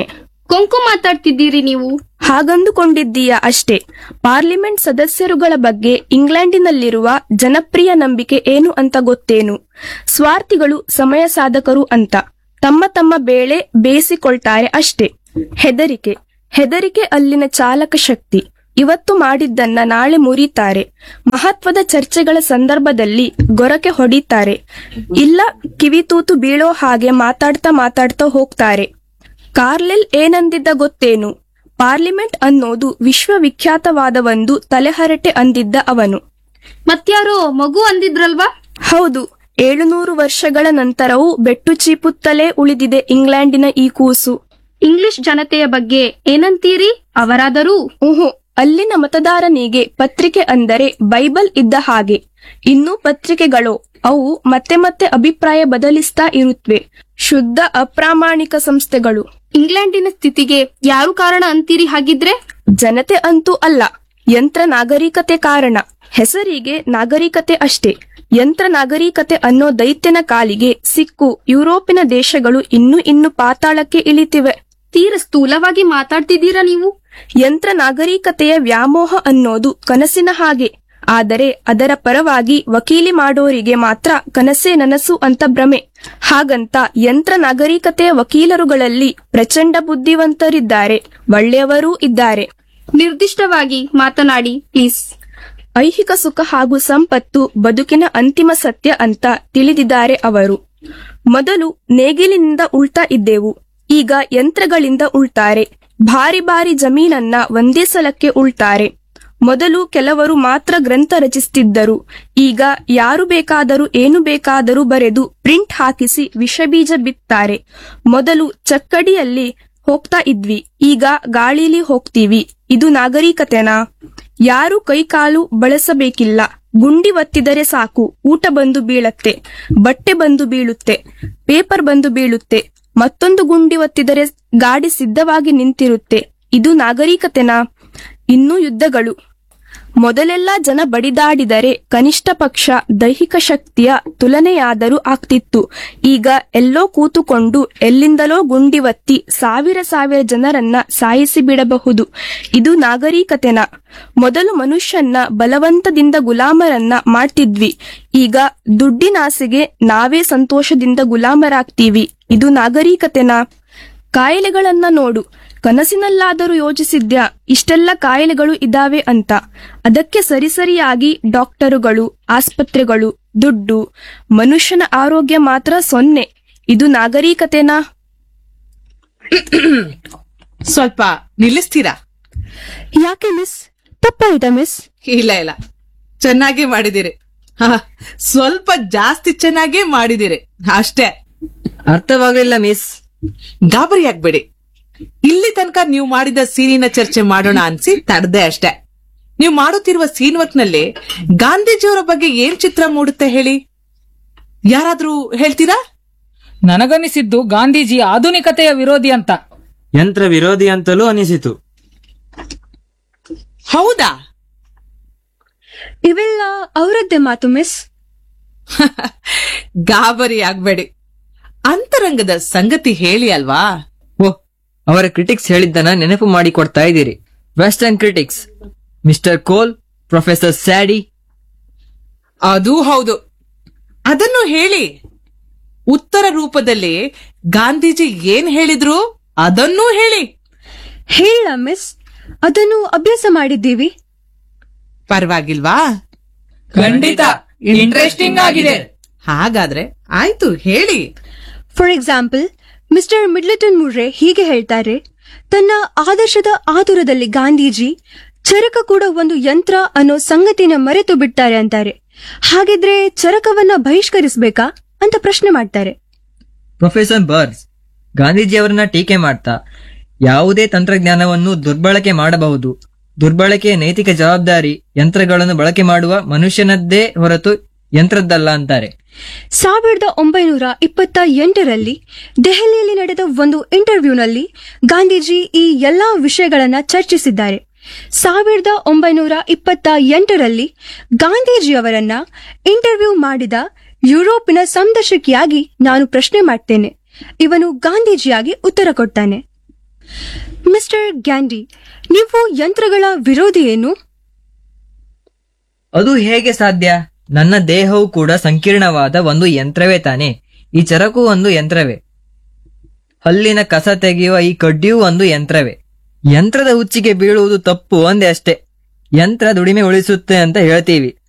ಕೊಂಕು ಮಾತಾಡ್ತಿದ್ದೀರಿ ನೀವು ಹಾಗಂದುಕೊಂಡಿದ್ದೀಯ ಅಷ್ಟೇ ಪಾರ್ಲಿಮೆಂಟ್ ಸದಸ್ಯರುಗಳ ಬಗ್ಗೆ ಇಂಗ್ಲೆಂಡಿನಲ್ಲಿರುವ ಜನಪ್ರಿಯ ನಂಬಿಕೆ ಏನು ಅಂತ ಗೊತ್ತೇನು ಸ್ವಾರ್ಥಿಗಳು ಸಮಯ ಸಾಧಕರು ಅಂತ ತಮ್ಮ ತಮ್ಮ ಬೇಳೆ ಬೇಯಿಸಿಕೊಳ್ತಾರೆ ಅಷ್ಟೇ ಹೆದರಿಕೆ ಹೆದರಿಕೆ ಅಲ್ಲಿನ ಚಾಲಕ ಶಕ್ತಿ ಇವತ್ತು ಮಾಡಿದ್ದನ್ನ ನಾಳೆ ಮುರಿತಾರೆ ಮಹತ್ವದ ಚರ್ಚೆಗಳ ಸಂದರ್ಭದಲ್ಲಿ ಗೊರಕೆ ಹೊಡಿತಾರೆ ಇಲ್ಲ ಕಿವಿತೂತು ಬೀಳೋ ಹಾಗೆ ಮಾತಾಡ್ತಾ ಮಾತಾಡ್ತಾ ಹೋಗ್ತಾರೆ ಕಾರ್ಲೆಲ್ ಏನಂದಿದ್ದ ಗೊತ್ತೇನು ಪಾರ್ಲಿಮೆಂಟ್ ಅನ್ನೋದು ವಿಶ್ವವಿಖ್ಯಾತವಾದ ಒಂದು ತಲೆಹರಟೆ ಅಂದಿದ್ದ ಅವನು ಮತ್ಯಾರೋ ಮಗು ಅಂದಿದ್ರಲ್ವಾ ಹೌದು ಏಳುನೂರು ವರ್ಷಗಳ ನಂತರವೂ ಬೆಟ್ಟು ಚೀಪುತ್ತಲೇ ಉಳಿದಿದೆ ಇಂಗ್ಲೆಂಡಿನ ಈ ಕೂಸು ಇಂಗ್ಲಿಷ್ ಜನತೆಯ ಬಗ್ಗೆ ಏನಂತೀರಿ ಅವರಾದರೂ ಊಹು ಅಲ್ಲಿನ ಮತದಾರನಿಗೆ ಪತ್ರಿಕೆ ಅಂದರೆ ಬೈಬಲ್ ಇದ್ದ ಹಾಗೆ ಇನ್ನೂ ಪತ್ರಿಕೆಗಳು ಅವು ಮತ್ತೆ ಮತ್ತೆ ಅಭಿಪ್ರಾಯ ಬದಲಿಸ್ತಾ ಇರುತ್ತವೆ ಶುದ್ಧ ಅಪ್ರಾಮಾಣಿಕ ಸಂಸ್ಥೆಗಳು ಇಂಗ್ಲೆಂಡಿನ ಸ್ಥಿತಿಗೆ ಯಾರು ಕಾರಣ ಅಂತೀರಿ ಹಾಗಿದ್ರೆ ಜನತೆ ಅಂತೂ ಅಲ್ಲ ಯಂತ್ರ ನಾಗರಿಕತೆ ಕಾರಣ ಹೆಸರಿಗೆ ನಾಗರಿಕತೆ ಅಷ್ಟೇ ಯಂತ್ರ ನಾಗರಿಕತೆ ಅನ್ನೋ ದೈತ್ಯನ ಕಾಲಿಗೆ ಸಿಕ್ಕು ಯುರೋಪಿನ ದೇಶಗಳು ಇನ್ನು ಇನ್ನು ಪಾತಾಳಕ್ಕೆ ಇಳಿತಿವೆ ತೀರ ಸ್ಥೂಲವಾಗಿ ಮಾತಾಡ್ತಿದ್ದೀರಾ ನೀವು ಯಂತ್ರ ನಾಗರಿಕತೆಯ ವ್ಯಾಮೋಹ ಅನ್ನೋದು ಕನಸಿನ ಹಾಗೆ ಆದರೆ ಅದರ ಪರವಾಗಿ ವಕೀಲಿ ಮಾಡೋರಿಗೆ ಮಾತ್ರ ಕನಸೇ ನನಸು ಅಂತ ಭ್ರಮೆ ಹಾಗಂತ ಯಂತ್ರ ನಾಗರಿಕತೆಯ ವಕೀಲರುಗಳಲ್ಲಿ ಪ್ರಚಂಡ ಬುದ್ಧಿವಂತರಿದ್ದಾರೆ ಒಳ್ಳೆಯವರೂ ಇದ್ದಾರೆ ನಿರ್ದಿಷ್ಟವಾಗಿ ಮಾತನಾಡಿ ಪ್ಲೀಸ್ ಐಹಿಕ ಸುಖ ಹಾಗೂ ಸಂಪತ್ತು ಬದುಕಿನ ಅಂತಿಮ ಸತ್ಯ ಅಂತ ತಿಳಿದಿದ್ದಾರೆ ಅವರು ಮೊದಲು ನೇಗಿಲಿನಿಂದ ಉಳ್ತಾ ಇದ್ದೆವು ಈಗ ಯಂತ್ರಗಳಿಂದ ಉಳ್ತಾರೆ ಭಾರಿ ಭಾರಿ ಜಮೀನನ್ನ ಒಂದೇ ಸಲಕ್ಕೆ ಉಳ್ತಾರೆ ಮೊದಲು ಕೆಲವರು ಮಾತ್ರ ಗ್ರಂಥ ರಚಿಸುತ್ತಿದ್ದರು ಈಗ ಯಾರು ಬೇಕಾದರೂ ಏನು ಬೇಕಾದರೂ ಬರೆದು ಪ್ರಿಂಟ್ ಹಾಕಿಸಿ ವಿಷಬೀಜ ಬಿತ್ತಾರೆ ಮೊದಲು ಚಕ್ಕಡಿಯಲ್ಲಿ ಹೋಗ್ತಾ ಇದ್ವಿ ಈಗ ಗಾಳಿಲಿ ಹೋಗ್ತೀವಿ ಇದು ನಾಗರಿಕತೆನಾ ಯಾರು ಕೈಕಾಲು ಬಳಸಬೇಕಿಲ್ಲ ಗುಂಡಿ ಒತ್ತಿದರೆ ಸಾಕು ಊಟ ಬಂದು ಬೀಳತ್ತೆ ಬಟ್ಟೆ ಬಂದು ಬೀಳುತ್ತೆ ಪೇಪರ್ ಬಂದು ಬೀಳುತ್ತೆ ಮತ್ತೊಂದು ಗುಂಡಿ ಒತ್ತಿದರೆ ಗಾಡಿ ಸಿದ್ಧವಾಗಿ ನಿಂತಿರುತ್ತೆ ಇದು ನಾಗರಿಕತೆನಾ ಇನ್ನೂ ಯುದ್ಧಗಳು ಮೊದಲೆಲ್ಲ ಜನ ಬಡಿದಾಡಿದರೆ ಕನಿಷ್ಠ ಪಕ್ಷ ದೈಹಿಕ ಶಕ್ತಿಯ ತುಲನೆಯಾದರೂ ಆಗ್ತಿತ್ತು ಈಗ ಎಲ್ಲೋ ಕೂತುಕೊಂಡು ಎಲ್ಲಿಂದಲೋ ಗುಂಡಿ ಒತ್ತಿ ಸಾವಿರ ಸಾವಿರ ಜನರನ್ನ ಸಾಯಿಸಿ ಬಿಡಬಹುದು ಇದು ನಾಗರಿಕತೆನ ಮೊದಲು ಮನುಷ್ಯನ್ನ ಬಲವಂತದಿಂದ ಗುಲಾಮರನ್ನ ಮಾಡ್ತಿದ್ವಿ ಈಗ ದುಡ್ಡಿನಾಸೆಗೆ ನಾವೇ ಸಂತೋಷದಿಂದ ಗುಲಾಮರಾಗ್ತೀವಿ ಇದು ನಾಗರಿಕತೆನಾ ಕಾಯಿಲೆಗಳನ್ನ ನೋಡು ಕನಸಿನಲ್ಲಾದರೂ ಯೋಚಿಸಿದ್ಯಾ ಇಷ್ಟೆಲ್ಲ ಕಾಯಿಲೆಗಳು ಇದಾವೆ ಅಂತ ಅದಕ್ಕೆ ಸರಿಸರಿಯಾಗಿ ಡಾಕ್ಟರುಗಳು ಆಸ್ಪತ್ರೆಗಳು ದುಡ್ಡು ಮನುಷ್ಯನ ಆರೋಗ್ಯ ಮಾತ್ರ ಸೊನ್ನೆ ಇದು ನಾಗರಿಕತೆನಾ ಸ್ವಲ್ಪ ನಿಲ್ಲಿಸ್ತೀರಾ ಯಾಕೆ ಮಿಸ್ ತಪ್ಪಾಯ್ತಾ ಮಿಸ್ ಇಲ್ಲ ಇಲ್ಲ ಚೆನ್ನಾಗಿ ಮಾಡಿದಿರಿ ಹ, ಸ್ವಲ್ಪ ಜಾಸ್ತಿ ಚೆನ್ನಾಗೇ ಮಾಡಿದಿರಿ ಅಷ್ಟೇ ಅರ್ಥವಾಗಲಿಲ್ಲ ಮಿಸ್ ಗಾಬರಿ ಆಗ್ಬೇಡಿ ಇಲ್ಲಿ ತನಕ ನೀವು ಮಾಡಿದ ಸೀನಿನ ಚರ್ಚೆ ಮಾಡೋಣ ಅನ್ಸಿ ತಡ್ದೆ ಅಷ್ಟೇ ನೀವು ಮಾಡುತ್ತಿರುವ ಸೀನ್ ವರ್ಕ್ ನಲ್ಲಿ ಗಾಂಧೀಜಿಯವರ ಬಗ್ಗೆ ಏನ್ ಚಿತ್ರ ಮೂಡುತ್ತೆ ಹೇಳಿ ಯಾರಾದ್ರೂ ಹೇಳ್ತೀರಾ ನನಗನಿಸಿದ್ದು ಗಾಂಧೀಜಿ ಆಧುನಿಕತೆಯ ವಿರೋಧಿ ಅಂತ ಯಂತ್ರ ವಿರೋಧಿ ಅಂತಲೂ ಅನಿಸಿತು ಹೌದಾ ಇವೆಲ್ಲ ಅವರದ್ದೇ ಮಾತು ಮಿಸ್ ಗಾಬರಿ ಆಗ್ಬೇಡಿ ಅಂತರಂಗದ ಸಂಗತಿ ಹೇಳಿ ಅಲ್ವಾ ಓಹ್ ಅವರ ಕ್ರಿಟಿಕ್ಸ್ ಹೇಳಿದ್ದನ್ನ ನೆನಪು ಮಾಡಿ ಕೊಡ್ತಾ ಇದ್ದೀರಿ western critics mister Cole professor Sadie ಅದೂ ಹೌದು ಅದನ್ನು ಹೇಳಿ ಉತ್ತರ ರೂಪದಲ್ಲಿ ಗಾಂಧೀಜಿ ಏನ್ ಹೇಳಿದ್ರು ಅದನ್ನೂ ಹೇಳಿ ಹೇಳ ಮಿಸ್ ಅದನ್ನು ಅಭ್ಯಾಸ ಮಾಡಿದ್ದೀವಿ ಪರವಾಗಿಲ್ವಾ ಖಂಡಿತ ಇಂಟ್ರೆಸ್ಟಿಂಗ್ ಆಗಿದೆ ಹಾಗಾದ್ರೆ ಆಯ್ತು ಹೇಳಿ for example mister Middleton Murry ಹೀಗೆ ಹೇಳ್ತಾರೆ ತನ್ನ ಆದರ್ಶದ ಆತುರದಲ್ಲಿ ಗಾಂಧೀಜಿ ಚರಕ ಕೂಡ ಒಂದು ಯಂತ್ರ ಅನ್ನೋ ಸಂಗತಿನ ಮರೆತು ಬಿಡ್ತಾರೆ ಅಂತಾರೆ ಹಾಗಿದ್ರೆ ಚರಕವನ್ನ ಬಹಿಷ್ಕರಿಸಬೇಕಾ ಅಂತ ಪ್ರಶ್ನೆ ಮಾಡ್ತಾರೆ ಪ್ರೊಫೆಸರ್ ಬರ್ಸ್ ಗಾಂಧೀಜಿಯವರನ್ನ ಟೀಕೆ ಮಾಡ್ತಾ ಯಾವುದೇ ತಂತ್ರಜ್ಞಾನವನ್ನು ದುರ್ಬಳಕೆ ಮಾಡಬಹುದು ದುರ್ಬಳಕೆಯ ನೈತಿಕ ಜವಾಬ್ದಾರಿ ಯಂತ್ರಗಳನ್ನು ಬಳಕೆ ಮಾಡುವ ಮನುಷ್ಯನದ್ದೇ ಹೊರತು ಯಂತ್ರದ್ದಲ್ಲ ಅಂತಾರೆ ಸಾವಿರದ ಒಂಬೈನೂರ ಇಪ್ಪತ್ತ ಎಂಟರಲ್ಲಿ ದೆಹಲಿಯಲ್ಲಿ ನಡೆದ ಒಂದು ಇಂಟರ್ವ್ಯೂನಲ್ಲಿ ಗಾಂಧೀಜಿ ಈ ಎಲ್ಲಾ ವಿಷಯಗಳನ್ನ ಚರ್ಚಿಸಿದ್ದಾರೆ ಸಾವಿರದ ಒಂಬೈನೂರ ಇಪ್ಪತ್ತ ಎಂಟರಲ್ಲಿ ಗಾಂಧೀಜಿಯವರನ್ನ ಇಂಟರ್ವ್ಯೂ ಮಾಡಿದ ಯುರೋಪಿನ ಸಂದರ್ಶಕಿಯಾಗಿ ನಾನು ಪ್ರಶ್ನೆ ಮಾಡ್ತೇನೆ ಇವನು ಗಾಂಧೀಜಿಯಾಗಿ ಉತ್ತರ ಕೊಡ್ತಾನೆ ಮಿಸ್ಟರ್ ಗ್ಯಾಂಡಿ ನೀವು ಯಂತ್ರಗಳ ವಿರೋಧಿ ಏನು ಅದು ಹೇಗೆ ಸಾಧ್ಯ ನನ್ನ ದೇಹವು ಕೂಡ ಸಂಕೀರ್ಣವಾದ ಒಂದು ಯಂತ್ರವೇ ತಾನೆ ಈ ಚರಕು ಒಂದು ಯಂತ್ರವೇ ಹಲ್ಲಿನ ಕಸ ತೆಗೆಯುವ ಈ ಕಡ್ಡಿಯೂ ಒಂದು ಯಂತ್ರವೇ ಯಂತ್ರದ ಹುಚ್ಚಿಗೆ ಬೀಳುವುದು ತಪ್ಪು ಒಂದೇ ಅಷ್ಟೇ ಯಂತ್ರ ದುಡಿಮೆ ಉಳಿಸುತ್ತೆ ಅಂತ ಹೇಳ್ತೀವಿ